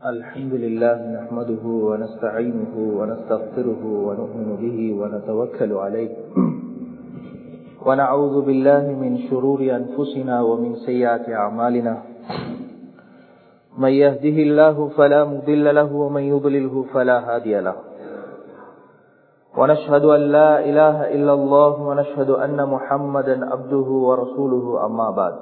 الحمد لله نحمده ونستعينه ونستغفره ونؤمن به ونتوكل عليه ونعوذ بالله من شرور أنفسنا ومن سيئات أعمالنا من يهده الله فلا مضل له ومن يضلله فلا هادي له ونشهد أن لا إله إلا الله ونشهد أن محمدا عبده ورسوله أما بعد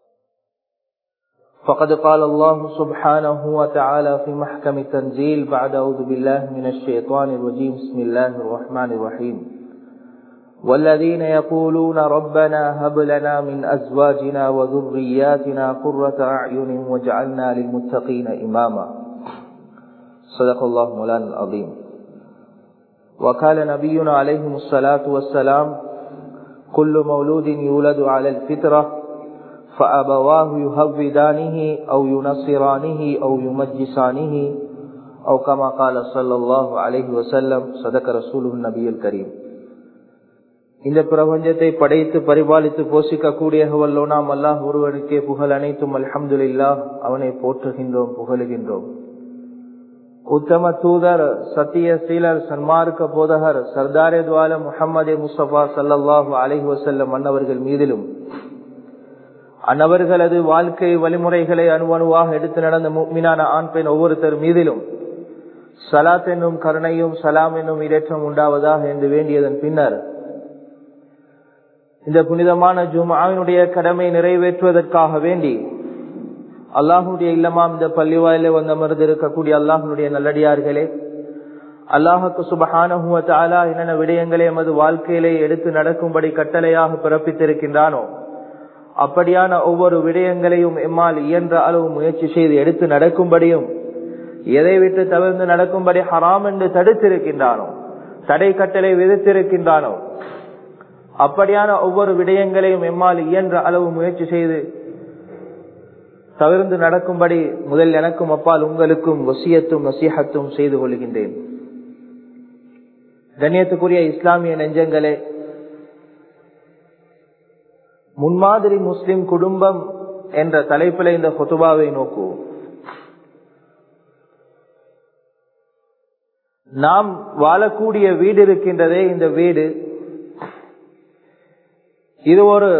فقد قال الله سبحانه وتعالى في محكم التنزيل بعد أعوذ بالله من الشيطان الرجيم بسم الله الرحمن الرحيم والذين يقولون ربنا هب لنا من أزواجنا وذرياتنا قرة أعين واجعلنا للمتقين إماما صدق الله مولانا العظيم وقال نبينا عليه الصلاة والسلام كل مولود يولد على الفطرة فأبواه يهودانه أو ينصرانه أو يمجسانه أو كما قال صلى الله عليه وسلم صدق رسوله النبي الكريم இந்த பிரபஞ்சத்தை படைத்து பரிபாலித்து போஷிக்கக்கூடிய வல்லோனாம் அல்லாஹ் ஒருவனுக்கே புகழ் அனைத்தும் அல்ஹம்துல்லா அவனை போற்றுகின்றோம் புகழுகின்றோம் உத்தம தூதர் சத்திய சீலர் சன்மார்க்க போதகர் சர்தாரே துவால முகமது முஸ்தபா சல்லாஹூ அலஹி வசல்லம் அன்னவர்கள் மீதிலும் அன்னவர்களது வாழ்க்கை வழிமுறைகளை அணுவணுவாக எடுத்து நடந்த மீனான ஆண் பெண் ஒவ்வொருத்தர் மீதிலும் சலாத் என்னும் கருணையும் சலாம் என்னும் இடேற்றம் உண்டாவதாக என்று வேண்டியதன் பின்னர் இந்த புனிதமான ஜுமாவினுடைய கடமை நிறைவேற்றுவதற்காக வேண்டி அல்லாஹுடைய இல்லமாம் இந்த பள்ளிவாயில வந்து அமர்ந்து இருக்கக்கூடிய அல்லாஹனுடைய நல்லடியார்களே அல்லாஹுக்கு சுபஹானஹுவத்தாலா என்னென்ன விடயங்களை எமது வாழ்க்கையிலே எடுத்து நடக்கும்படி கட்டளையாக பிறப்பித்திருக்கின்றானோ அப்படியான ஒவ்வொரு விடயங்களையும் எம்மால் இயன்ற அளவு முயற்சி செய்து எடுத்து நடக்கும்படியும் எதை விட்டு தவிர்த்து நடக்கும்படி ஹராம் என்று தடுத்திருக்கின்றானோ தடை கட்டளை விதித்திருக்கின்றானோ அப்படியான ஒவ்வொரு விடயங்களையும் எம்மால் இயன்ற அளவு முயற்சி செய்து தவிர்த்து நடக்கும்படி முதல் எனக்கும் அப்பால் உங்களுக்கும் வசியத்தும் நசீகத்தும் செய்து கொள்கின்றேன் கண்ணியத்துக்குரிய இஸ்லாமிய நெஞ்சங்களே முன்மாதிரி முஸ்லிம் குடும்பம் என்ற தலைப்பில் இந்த ஹொத்துபாவை நோக்குவோம் நாம் வாழக்கூடிய வீடு இருக்கின்றதே இந்த வீடு இது ஒரு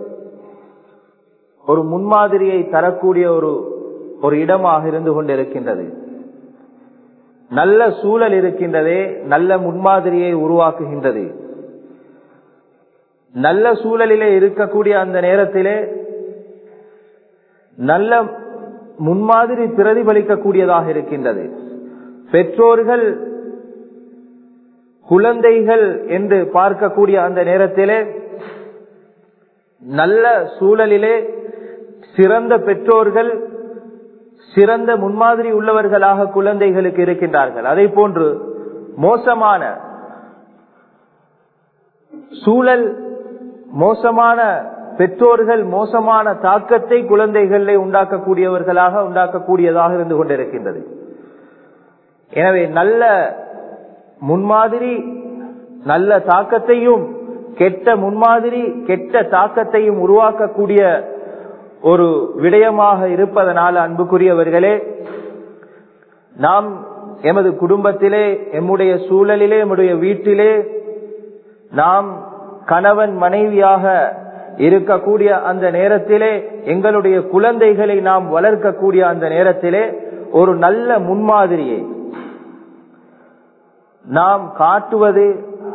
ஒரு முன்மாதிரியை தரக்கூடிய ஒரு ஒரு இடமாக இருந்து கொண்டிருக்கின்றது நல்ல சூழல் இருக்கின்றதே நல்ல முன்மாதிரியை உருவாக்குகின்றது நல்ல சூழலிலே இருக்கக்கூடிய அந்த நேரத்திலே நல்ல முன்மாதிரி பிரதிபலிக்கக்கூடியதாக இருக்கின்றது பெற்றோர்கள் குழந்தைகள் என்று பார்க்கக்கூடிய அந்த நேரத்திலே நல்ல சூழலிலே சிறந்த பெற்றோர்கள் சிறந்த முன்மாதிரி உள்ளவர்களாக குழந்தைகளுக்கு இருக்கின்றார்கள் அதே போன்று மோசமான சூழல் மோசமான பெற்றோர்கள் மோசமான தாக்கத்தை குழந்தைகளை உண்டாக்கக்கூடியவர்களாக உண்டாக்கக்கூடியதாக இருந்து கொண்டிருக்கின்றது எனவே நல்ல முன்மாதிரி நல்ல தாக்கத்தையும் கெட்ட முன்மாதிரி கெட்ட தாக்கத்தையும் உருவாக்கக்கூடிய ஒரு விடயமாக இருப்பதனால் அன்புக்குரியவர்களே நாம் எமது குடும்பத்திலே எம்முடைய சூழலிலே எம்முடைய வீட்டிலே நாம் கணவன் மனைவியாக இருக்கக்கூடிய அந்த நேரத்திலே எங்களுடைய குழந்தைகளை நாம் வளர்க்கக்கூடிய அந்த நேரத்திலே ஒரு நல்ல முன்மாதிரியை நாம் காட்டுவது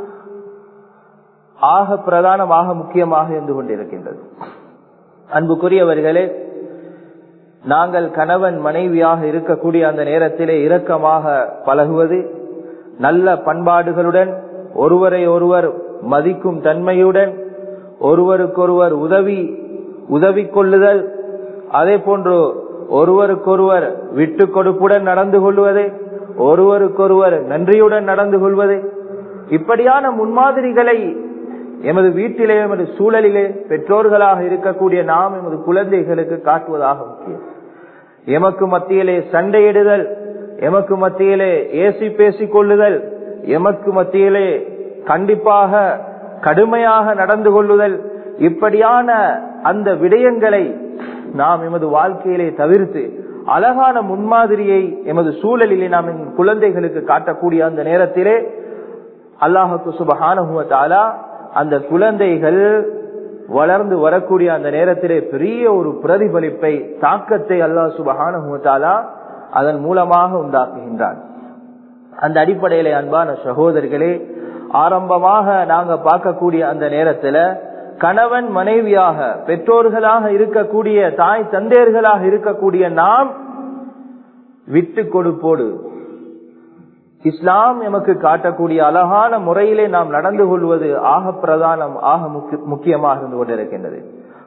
ஆக பிரதானமாக முக்கியமாக இருந்து கொண்டிருக்கின்றது அன்புக்குரியவர்களே நாங்கள் கணவன் மனைவியாக இருக்கக்கூடிய அந்த நேரத்திலே இரக்கமாக பழகுவது நல்ல பண்பாடுகளுடன் ஒருவரை ஒருவர் மதிக்கும் தன்மையுடன் ஒருவருக்கொருவர் உதவி உதவி கொள்ளுதல் அதே போன்று ஒருவருக்கொருவர் விட்டு கொடுப்புடன் நடந்து கொள்வது ஒருவருக்கொருவர் நன்றியுடன் நடந்து கொள்வது இப்படியான முன்மாதிரிகளை எமது வீட்டிலே எமது சூழலிலே பெற்றோர்களாக இருக்கக்கூடிய நாம் எமது குழந்தைகளுக்கு காட்டுவதாக முக்கியம் எமக்கு மத்தியிலே சண்டையிடுதல் எமக்கு மத்தியிலே ஏசி பேசிக் கொள்ளுதல் எமக்கு மத்தியிலே கண்டிப்பாக கடுமையாக நடந்து கொள்ளுதல் இப்படியான அந்த விடயங்களை நாம் எமது வாழ்க்கையிலே தவிர்த்து அழகான முன்மாதிரியை எமது சூழலிலே நாம் என் குழந்தைகளுக்கு காட்டக்கூடிய அந்த நேரத்திலே அல்லாஹுக்கு சுபஹானுவத்தாலா அந்த குழந்தைகள் வளர்ந்து வரக்கூடிய அந்த நேரத்திலே பெரிய ஒரு பிரதிபலிப்பை தாக்கத்தை அல்லாஹ் சுபஹானுவத்தாலா அதன் மூலமாக உண்டாக்குகின்றான் அந்த அடிப்படையிலே அன்பான சகோதரிகளே ஆரம்பமாக நாங்க பார்க்கக்கூடிய அந்த நேரத்துல கணவன் மனைவியாக பெற்றோர்களாக இருக்கக்கூடிய தாய் தந்தையர்களாக இருக்கக்கூடிய நாம் விட்டு கொடுப்போடு இஸ்லாம் எமக்கு காட்டக்கூடிய அழகான முறையிலே நாம் நடந்து கொள்வது ஆக பிரதானம் ஆக முக்கியமாக இருந்து கொண்டிருக்கின்றது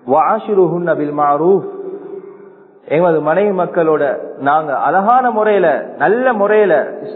எமது மனைவி மக்களோட நாங்க அழகான முறையில நல்ல முறையில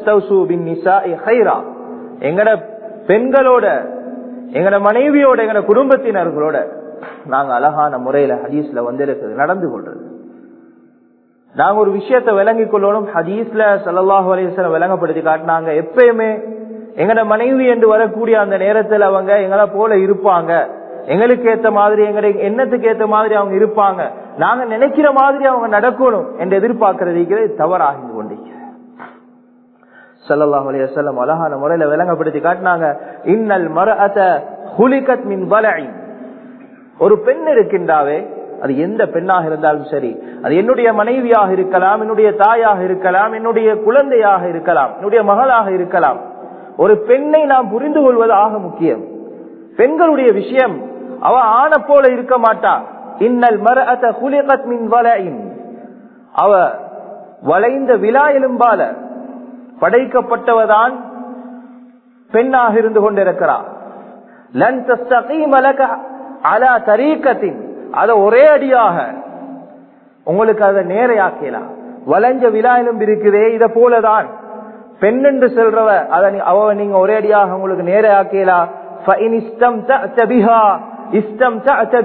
எங்கட பெண்களோட எங்கட மனைவியோட எங்கட குடும்பத்தினர்களோட நாங்க அழகான முறையில ஹதீஸ்ல வந்திருக்கிறது நடந்து கொள்றது நாங்க ஒரு விஷயத்த விளங்கிக் கொள்ளணும் ஹதீஸ்ல சல்லாஹூ அலிஸ்லாம் விளங்கப்படுத்தி காட்டினாங்க எப்பயுமே எங்கட மனைவி என்று வரக்கூடிய அந்த நேரத்தில் அவங்க எங்களை போல இருப்பாங்க எங்களுக்கு ஏத்த மாதிரி எங்க எண்ணத்துக்கு ஏத்த மாதிரி அவங்க இருப்பாங்க நாங்க நினைக்கிற மாதிரி அவங்க நடக்கணும் என்று எதிர்பார்க்கறது தவறாகி கொண்டிருக்கிறது சல்லாஹ் அலையம் அழகான முறையில விளங்கப்படுத்தி காட்டினாங்க இன்னல் மரஅத ஹுலிகத் மின் வலை ஒரு பெண் இருக்கின்றாவே அது எந்த பெண்ணாக இருந்தாலும் சரி அது என்னுடைய மனைவியாக இருக்கலாம் என்னுடைய தாயாக இருக்கலாம் என்னுடைய குழந்தையாக இருக்கலாம் என்னுடைய மகளாக இருக்கலாம் ஒரு பெண்ணை நாம் புரிந்து கொள்வது ஆக முக்கியம் பெண்களுடைய விஷயம் அவ ஆன போல இருக்க மாட்டா இன்னல் மரஅத ஹுலிகத் மின் வலையின் அவ வளைந்த விழா எலும்பால படைக்கப்பட்டவதான் பெண்ணாக இருந்து கொண்டிருக்கிறார் லன் தஸ்தகீமலக அலா தரீக்கத்தின் அத ஒரே அடியாக உங்களுக்கு அதை நேரையாக்கலாம் வளைஞ்ச விழா எலும்பு இருக்குதே இத போலதான் பெண் என்று சொல்றவ அத அவ நீங்க ஒரே அடியாக உங்களுக்கு நேரையாக்கலா இஸ்டம் இஸ்டம்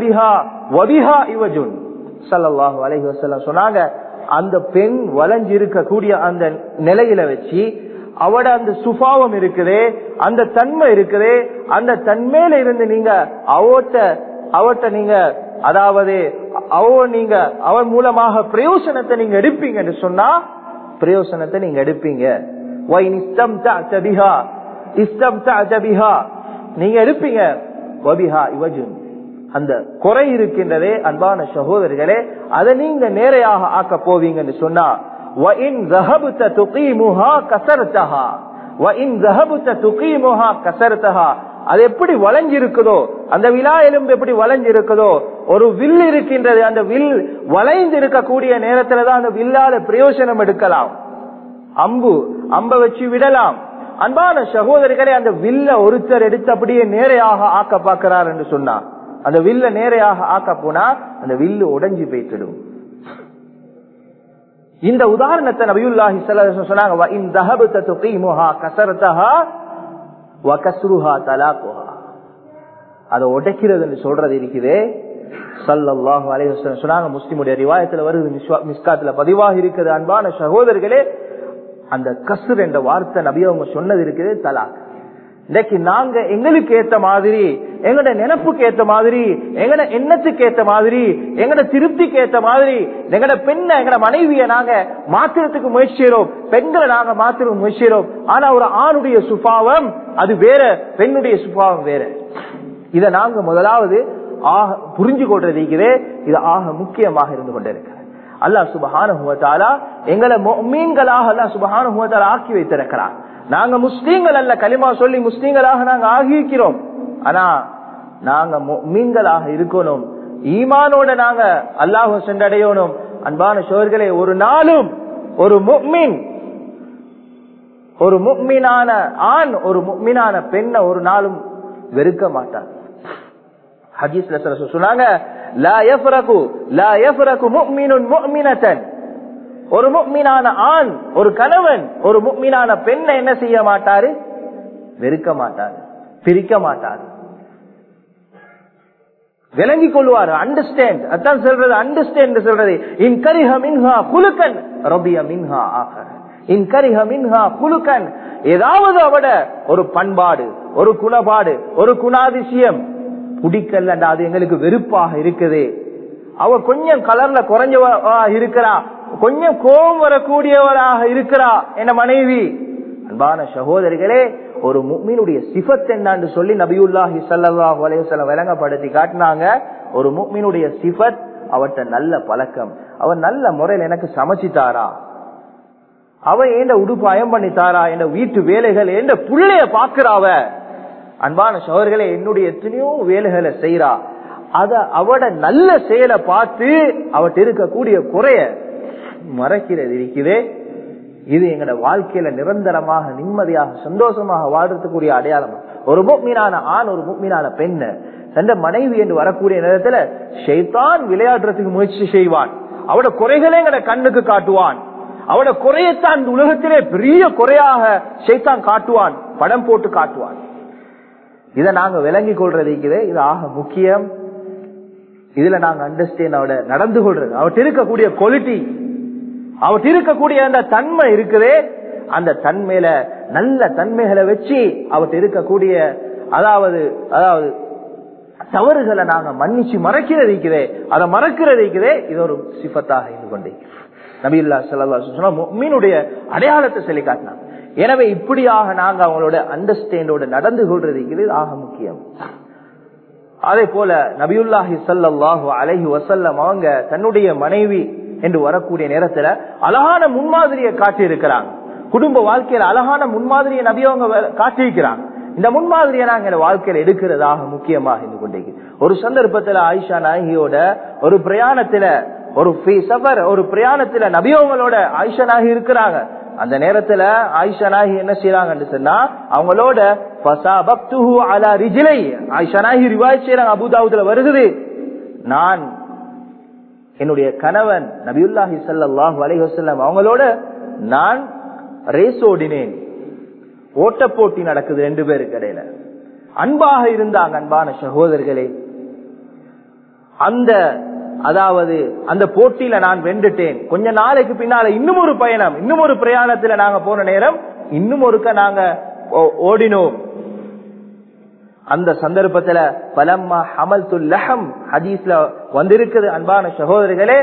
சொன்னாங்க அந்த பெண் வளைஞ்சு இருக்கக்கூடிய அந்த நிலையில வச்சு அவட அந்த சுபாவம் இருக்குதே அந்த தன்மை இருக்குதே அந்த தன்மையில இருந்து நீங்க அவட்ட அவட்ட நீங்க அதாவது அவ நீங்க அவன் மூலமாக பிரயோசனத்தை நீங்க எடுப்பீங்கன்னு சொன்னா பிரயோசனத்தை நீங்க எடுப்பீங்க நீங்க எடுப்பீங்க அந்த குறை இருக்கின்றதே அன்பான சகோதரர்களே அதை நீங்க நேரையாக ஆக்க போவீங்கன்னு சொன்னா அது எப்படி வளைஞ்சிருக்குதோ அந்த விழா எலும்பு எப்படி வளைஞ்சிருக்குதோ ஒரு வில் இருக்கின்றது அந்த வில் வளைந்து இருக்கக்கூடிய நேரத்துல தான் அந்த வில்லால பிரயோஜனம் எடுக்கலாம் அம்பு அம்ப வச்சு விடலாம் அன்பான சகோதரிகளே அந்த வில்ல ஒருத்தர் எடுத்து அப்படியே நேரையாக ஆக்க பார்க்கிறார் என்று சொன்னா அந்த வில்ல நேரையாக ஆக்க போனா அந்த வில்லு உடைஞ்சு போய்த்திடும் இந்த உதாரணத்தை நபியுல்லாஹி சொன்னாங்க அதை உடைக்கிறது சொல்றது இருக்குதே சல்லாஹு அலைஹி சொன்னாங்க முஸ்லிமுடைய ரிவாயத்துல வருது மிஸ்காத்துல பதிவாக இருக்குது அன்பான சகோதரர்களே அந்த கசுர் என்ற வார்த்தை நபி அவங்க சொன்னது இருக்குது தலாக் இன்னைக்கு நாங்க எங்களுக்கு ஏத்த மாதிரி எங்கட நினைப்புக்கு ஏத்த மாதிரி எங்கட எண்ணத்துக்கு ஏத்த மாதிரி எங்கட திருப்திக்கு ஏத்த மாதிரி எங்கட பெண்ணை எங்கட மனைவிய நாங்க மாத்திரத்துக்கு முயற்சிக்கிறோம் பெண்களை நாங்க மாத்திர முயற்சிக்கிறோம் ஆனா ஒரு ஆணுடைய சுபாவம் அது வேற பெண்ணுடைய சுபாவம் வேற இத நாங்க முதலாவது ஆக புரிஞ்சு கொள்றது இது ஆக முக்கியமாக இருந்து கொண்டிருக்கிறது அல்லா சுபஹானுவத்தாலா எங்களை மீன்களாக அல்லா சுபஹானுவத்தாலா ஆக்கி வைத்திருக்கிறார் நாங்க முஸ்லீம்கள் அல்ல களிமா சொல்லி முஸ்லீம்களாக நாங்க ஆகியிருக்கிறோம் ஆனா நாங்க மீன்களாக இருக்கணும் ஈமானோட நாங்க அல்லாஹ் சென்றடையணும் அன்பான சோர்களே ஒரு நாளும் ஒரு முக்மீன் ஒரு முக்மீனான ஆண் ஒரு முக்மீனான பெண்ணை ஒரு நாளும் வெறுக்க மாட்டார் ஹதீஸ்ல சொன்னாங்க லா யஃப்ரகு லா யஃப்ரகு முஃமினுன் முஃமினத்தன் ஒரு முக்மீனான ஆண் ஒரு கணவன் ஒரு முக்மீனான பெண்ணை என்ன செய்ய மாட்டாரு வெறுக்க மாட்டாரு பிரிக்க மாட்டாரு விளங்கிக் கொள்வாரு அண்டர்ஸ்டாண்ட் அதான் சொல்றது அண்டர்ஸ்டாண்ட் சொல்றது இன் கரிஹ மின்ஹா குலுக்கன் ரபிய மின்ஹா ஆக இன் கரிஹ மின்ஹா குலுக்கன் ஏதாவது அவட ஒரு பண்பாடு ஒரு குணபாடு ஒரு குணாதிசயம் பிடிக்கல அது எங்களுக்கு வெறுப்பாக இருக்குது அவ கொஞ்சம் கலர்ல குறைஞ்சவா இருக்கிறா கொஞ்சம் கோபம் வரக்கூடியவராக இருக்கிறா என் மனைவி அன்பான சகோதரிகளே ஒரு முக்மீனுடைய சிஃபத் என்னான்னு சொல்லி நபியுல்லாஹி சல்லாஹூ அலையம் விளங்கப்படுத்தி காட்டினாங்க ஒரு முக்மீனுடைய சிஃபத் அவர்கிட்ட நல்ல பழக்கம் அவர் நல்ல முறையில் எனக்கு சமைச்சிட்டாரா அவ ஏண்ட உடுப்பு அயம் பண்ணி தாரா என் வீட்டு வேலைகள் எந்த புள்ளைய பாக்குறாவ அன்பான சோழர்களே என்னுடைய எத்தனையோ வேலைகளை செய்யறா அத அவட நல்ல செயலை பார்த்து அவட்ட இருக்கக்கூடிய குறைய மறைக்கிறது இருக்குதே இது எங்கட வாழ்க்கையில நிரந்தரமாக நிம்மதியாக சந்தோஷமாக வாழ்றதுக்குரிய அடையாளம் ஒரு முக்மீனான ஆண் ஒரு முக்மீனான பெண் தந்த மனைவி என்று வரக்கூடிய நேரத்துல ஷைத்தான் விளையாடுறதுக்கு முயற்சி செய்வான் அவட குறைகளை எங்கட கண்ணுக்கு காட்டுவான் அவட குறையத்தான் இந்த உலகத்திலே பெரிய குறையாக ஷைத்தான் காட்டுவான் படம் போட்டு காட்டுவான் இதை நாங்க விளங்கி கொள்றது இது ஆக முக்கியம் இதுல நாங்க அண்டர்ஸ்டாண்ட் அவட நடந்து கொள்றது அவர்கிட்ட இருக்கக்கூடிய குவாலிட்டி அவர்கிட்ட இருக்கக்கூடிய அந்த தன்மை இருக்குதே அந்த தன்மையில நல்ல தன்மைகளை வச்சு அவர்கிட்ட இருக்கக்கூடிய அதாவது அதாவது தவறுகளை நாங்க மன்னிச்சு மறைக்கிறது இருக்குதே அதை மறக்கிறது இருக்குதே இது ஒரு சிபத்தாக இருந்து கொண்டே நபில்லா சல்லா மீனுடைய அடையாளத்தை சொல்லி காட்டினாங்க எனவே இப்படியாக நாங்க அவங்களோட அண்டர்ஸ்டாண்டோட நடந்து கொள்றது இது ஆக முக்கியம் அதே போல நபியுல்லாஹி சல்லாஹு அலஹி வசல்லம் அவங்க தன்னுடைய மனைவி என்று வரக்கூடிய நேரத்துல அழகான முன்மாதிரியை காட்டி இருக்கிறாங்க குடும்ப வாழ்க்கையில அழகான முன்மாதிரியை நபி அவங்க காட்டியிருக்கிறாங்க இந்த முன்மாதிரியை நாங்க வாழ்க்கையில எடுக்கிறதாக முக்கியமாக இருந்து கொண்டே ஒரு சந்தர்ப்பத்துல ஆயிஷா நாயகியோட ஒரு பிரயாணத்துல ஒரு சஃபர் ஒரு பிரயாணத்துல நபியவங்களோட ஆயிஷா நாயகி இருக்கிறாங்க அந்த நேரத்துல ஆயிஷா நாயகி என்ன செய்யறாங்கன்னு சொன்னா அவங்களோட ஆயிஷா நாயகி ரிவாய் செய்யறாங்க அபுதாவுதுல வருகுது நான் என்னுடைய கணவன் நபியுல்லாஹி சல்லாஹூ அலி வசல்லம் அவங்களோட நான் ரேஸ் ஓடினேன் ஓட்ட போட்டி நடக்குது ரெண்டு பேருக்கு இடையில அன்பாக இருந்தாங்க அன்பான சகோதரர்களே அந்த அதாவது அந்த போட்டியில நான் வென்றுட்டேன் கொஞ்ச நாளைக்கு பின்னால இன்னும் ஒரு பயணம் இன்னும் ஒரு பிரயாணத்துல நாங்க போன நேரம் இன்னும் ஒருக்க நாங்க ஓடினோம் அந்த சந்தர்ப்பத்துல பலம்மா ஹமல் லஹம் ஹதீஸ்ல வந்திருக்குது அன்பான சகோதரிகளே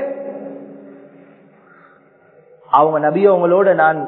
அவங்க நபியவங்களோட நான்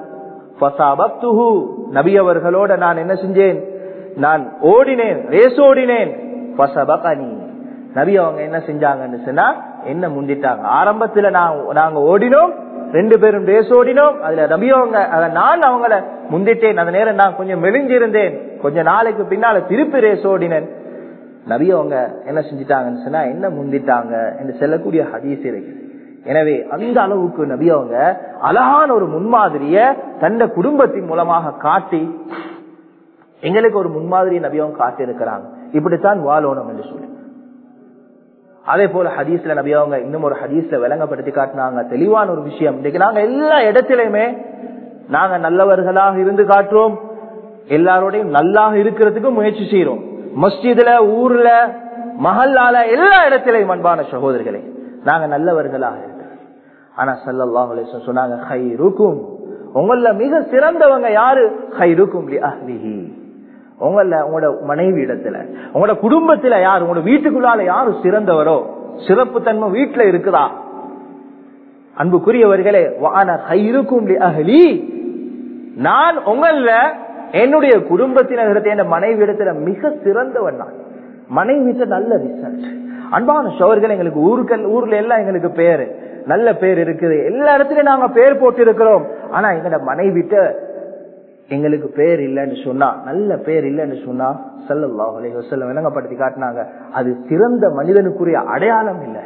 நபி அவர்களோட நான் என்ன செஞ்சேன் நான் ஓடினேன் ரேஸ் ஓடினேன் நபி அவங்க என்ன செஞ்சாங்கன்னு சொன்னா என்ன முந்திட்டாங்க ஆரம்பத்துல நாங்க ஓடினோம் ரெண்டு பேரும் ரேஸ் ஓடினோம் அதுல நபி அவங்க நான் அவங்கள முந்திட்டேன் அந்த நேரம் நான் கொஞ்சம் மெலிஞ்சிருந்தேன் கொஞ்ச நாளைக்கு பின்னால திருப்பி ரேஸ் ஓடினேன் நபி அவங்க என்ன செஞ்சிட்டாங்கன்னு சொன்னா என்ன முந்திட்டாங்க என்று செல்லக்கூடிய ஹதீஸ் இருக்கு எனவே அந்த அளவுக்கு நபி அவங்க அழகான ஒரு முன்மாதிரிய தந்த குடும்பத்தின் மூலமாக காட்டி எங்களுக்கு ஒரு முன்மாதிரி நபி அவங்க காட்டி இருக்கிறாங்க இப்படித்தான் வாழணும் என்று சொல்லி அதே போல ஹதீஸ்ல நபி அவங்க இன்னும் ஒரு ஹதீஸ்ல விளங்கப்படுத்தி காட்டினாங்க தெளிவான ஒரு விஷயம் இன்னைக்கு நாங்க எல்லா இடத்திலுமே நாங்க நல்லவர்களாக இருந்து காட்டுறோம் எல்லாரோடையும் நல்லாக இருக்கிறதுக்கு முயற்சி செய்யறோம் மஸ்ஜிதுல ஊர்ல மஹல்லால எல்லா இடத்திலையும் அன்பான சகோதரர்களே நாங்க நல்லவர்களாக இருக்கிறோம் ஆனா சல்லாஹ் சொன்னாங்க ஹை ருக்கும் உங்கள மிக சிறந்தவங்க யாரு ஹை ருக்கும் உங்கள உங்களோட மனைவி இடத்துல உங்களோட குடும்பத்துல யாரு உங்களோட வீட்டுக்குள்ளால யாரு சிறந்தவரோ சிறப்பு தன்மை வீட்டுல இருக்குதா அன்புக்குரியவர்களே வான ஹைருக்கும் அகலி நான் உங்கள என்னுடைய குடும்பத்தினர்கிட்ட என் மனைவி இடத்துல மிக சிறந்தவன் நான் மனைவி நல்ல ரிசல்ட் அன்பான சோழர்கள் எங்களுக்கு ஊர்கள் ஊர்ல எல்லாம் எங்களுக்கு பேரு நல்ல பேர் இருக்குது எல்லா இடத்துலயும் நாங்க பேர் போட்டு இருக்கிறோம் ஆனா எங்களோட மனைவிட்ட எங்களுக்கு பேர் இல்லைன்னு சொன்னா நல்ல பேர் இல்லைன்னு சொன்னா சல்லல்லாஹ் அலைஹி விளங்கப்படுத்தி காட்டினாங்க அது சிறந்த மனிதனுக்குரிய அடையாளம் இல்லை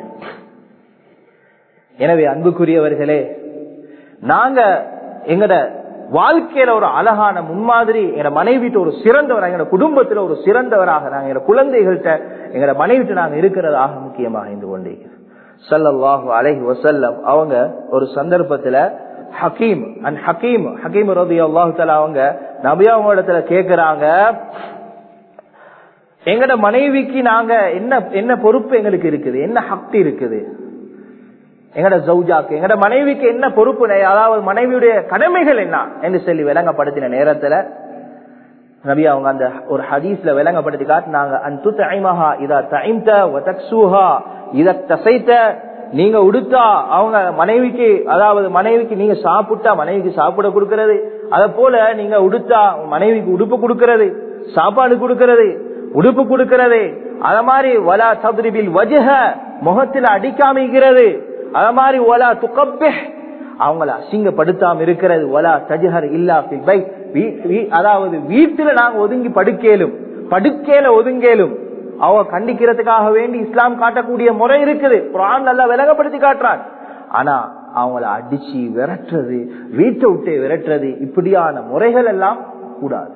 எனவே அன்புக்குரியவர்களே நாங்க எங்கட வாழ்க்கையில ஒரு அழகான முன்மாதிரி எங்க மனைவிட்டு ஒரு சிறந்தவர் எங்க குடும்பத்துல ஒரு சிறந்தவராக நாங்க எங்க குழந்தைகள்கிட்ட எங்க மனைவிட்டு நாங்க இருக்கிறதாக முக்கியமாக இருந்து கொண்டே சல்லாஹு அலஹி வசல்லம் அவங்க ஒரு சந்தர்ப்பத்துல ஹக்கீம் அண்ட் ஹக்கீம் ஹக்கீம் ரதி அல்லாஹு அவங்க நபியா அவங்க இடத்துல கேக்குறாங்க எங்கட மனைவிக்கு நாங்க என்ன என்ன பொறுப்பு எங்களுக்கு இருக்குது என்ன ஹக்தி இருக்குது எங்கட ஜவுஜாக்கு எங்கட மனைவிக்கு என்ன பொறுப்பு அதாவது மனைவியுடைய கடமைகள் என்ன என்று சொல்லி விளங்கப்படுத்தின நேரத்துல நபி அவங்க அந்த ஒரு ஹதீஸ்ல விளங்கப்படுத்தி காட்டினாங்க அந்து தைமஹா இதா தைம்த வதக்ஸூஹா இத தசைத்த நீங்க உடுத்தா அவங்க மனைவிக்கு அதாவது மனைவிக்கு நீங்க சாப்பிட்டா மனைவிக்கு சாப்பிட கொடுக்கறது அத போல நீங்க உடுத்தா மனைவிக்கு உடுப்பு கொடுக்கறது சாப்பாடு கொடுக்கறது உடுப்பு கொடுக்கறது அத மாதிரி வலா சதுரிபில் வஜக முகத்தில் அடிக்காமிக்கிறது அத மாதிரி ஒலா துக்கப்பே அவங்கள அசிங்கப்படுத்தாம இருக்கிறது ஒலா தஜஹர் இல்லா பை அதாவது வீட்டுல நாங்க ஒதுங்கி படுக்கேலும் படுக்கையில ஒதுங்கேலும் அவ கண்டிக்கிறதுக்காக வேண்டி இஸ்லாம் காட்டக்கூடிய முறை இருக்குது குரான் நல்லா விலகப்படுத்தி காட்டுறான் ஆனா அவங்கள அடிச்சு விரட்டுறது வீட்டை விட்டு விரட்டுறது இப்படியான முறைகள் எல்லாம் கூடாது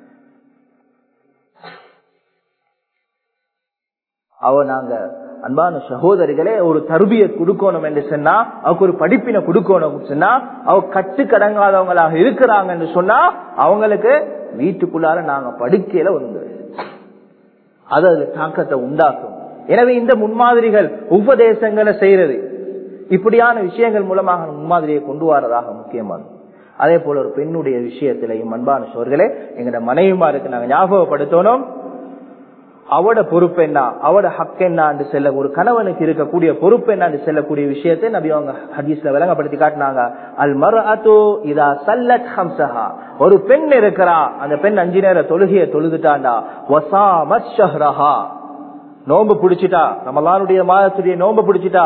அவ நாங்க அன்பான சகோதரிகளே ஒரு தருபிய கொடுக்கணும் என்று சொன்னா அவருக்கு ஒரு படிப்பினை கொடுக்கணும் சொன்னா அவ கட்டு கடங்காதவங்களாக இருக்கிறாங்க என்று சொன்னா அவங்களுக்கு வீட்டுக்குள்ளார நாங்க படுக்கையில ஒன்று அது அதுல தாக்கத்தை உண்டாக்கும் எனவே இந்த முன்மாதிரிகள் உபதேசங்களை செய்யறது இப்படியான விஷயங்கள் மூலமாக முன்மாதிரியை கொண்டு வரதாக முக்கியமானது அதே போல ஒரு பெண்ணுடைய விஷயத்திலையும் அன்பான சோர்களே எங்கட மனைவிமாருக்கு நாங்க ஞாபகப்படுத்தணும் அவட பொறுப்பு என்ன அவட ஹக் என்ன செல்ல ஒரு கணவனுக்கு இருக்கக்கூடிய பொறுப்பு என்ன செல்லக்கூடிய விஷயத்தை நபி அவங்க ஹதீஸ்ல விளங்கப்படுத்தி காட்டினாங்க அல் மர இதா சல்லத் ஹம்சஹா ஒரு பெண் இருக்கிறா அந்த பெண் அஞ்சு நேர தொழுகைய தொழுதுட்டாண்டா வசாமத் ஷஹ்ரஹா நோம்பு பிடிச்சிட்டா ரமலானுடைய மாதத்துடைய நோம்பு பிடிச்சிட்டா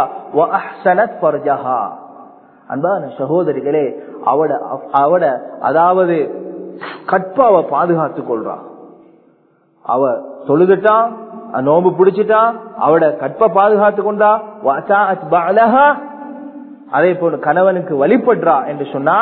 அன்பான சகோதரிகளே அவட அவட அதாவது கற்பாவை பாதுகாத்துக் கொள்றா அவ தொழுதுட்டா நோம்பு பிடிச்சிட்டா அவட கற்ப பாதுகாத்து கொண்டா அதே போல கணவனுக்கு வழிபடுறா என்று சொன்னா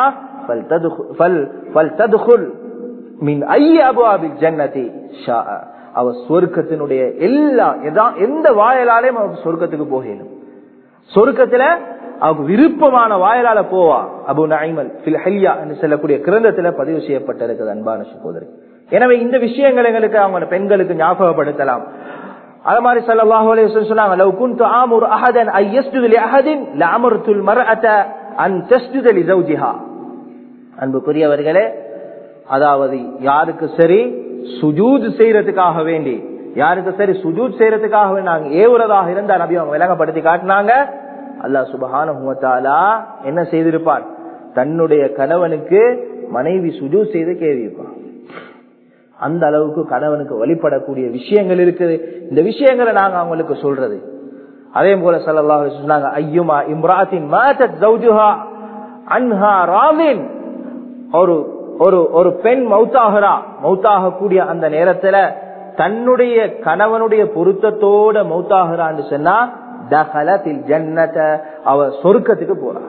அவ சொர்க்கத்தினுடைய எல்லா எந்த வாயலாலையும் அவருக்கு சொர்க்கத்துக்கு போகணும் சொர்க்கத்துல அவங்க விருப்பமான வாயலால போவா அபு நைமல் என்று சொல்லக்கூடிய கிரந்தத்துல பதிவு செய்யப்பட்டிருக்கிறது அன்பான சகோதரி எனவே இந்த விஷயங்கள் எங்களுக்கு அவங்க பெண்களுக்கு ஞாபகப்படுத்தலாம் அது மாதிரி சல்லாஹூ அலைஹி சொன்னாங்க லவ் குன்து ஆமுர் அஹதன் ஐ யஸ்ஜுது லி அஹதின் லஅமர்துல் மர்அத அன் தஸ்ஜுத லி ஜௌஜிஹா அன்புக்குரியவர்களே அதாவது யாருக்கு சரி சுஜூத் செய்யறதுக்காக வேண்டி யாருக்கு சரி சுஜூத் செய்யறதுக்காக வேண்டி நாங்க ஏவுறதாக இருந்தா நபி அவங்க விளங்கப்படுத்தி காட்டினாங்க அல்லாஹ் சுபஹான என்ன செய்திருப்பான் தன்னுடைய கணவனுக்கு மனைவி சுஜூத் செய்து கேள்விப்பான் அந்த அளவுக்கு கணவனுக்கு வழிபடக்கூடிய விஷயங்கள் இருக்குது இந்த விஷயங்களை நாங்க அவங்களுக்கு சொல்றது அதே போல சல்லல்லாஹு அலைஹி சொன்னாங்க ஐயுமா இம்ராத்தின் மாதத் ஜௌஜுஹா அன்ஹா ராவின் ஒரு ஒரு ஒரு பெண் மௌத்தாகிறா மௌத்தாக கூடிய அந்த நேரத்துல தன்னுடைய கணவனுடைய பொருத்தத்தோட மௌத்தாகிறான்னு சொன்னா தகலத்தில் ஜன்னத அவ சொருக்கத்துக்கு போறா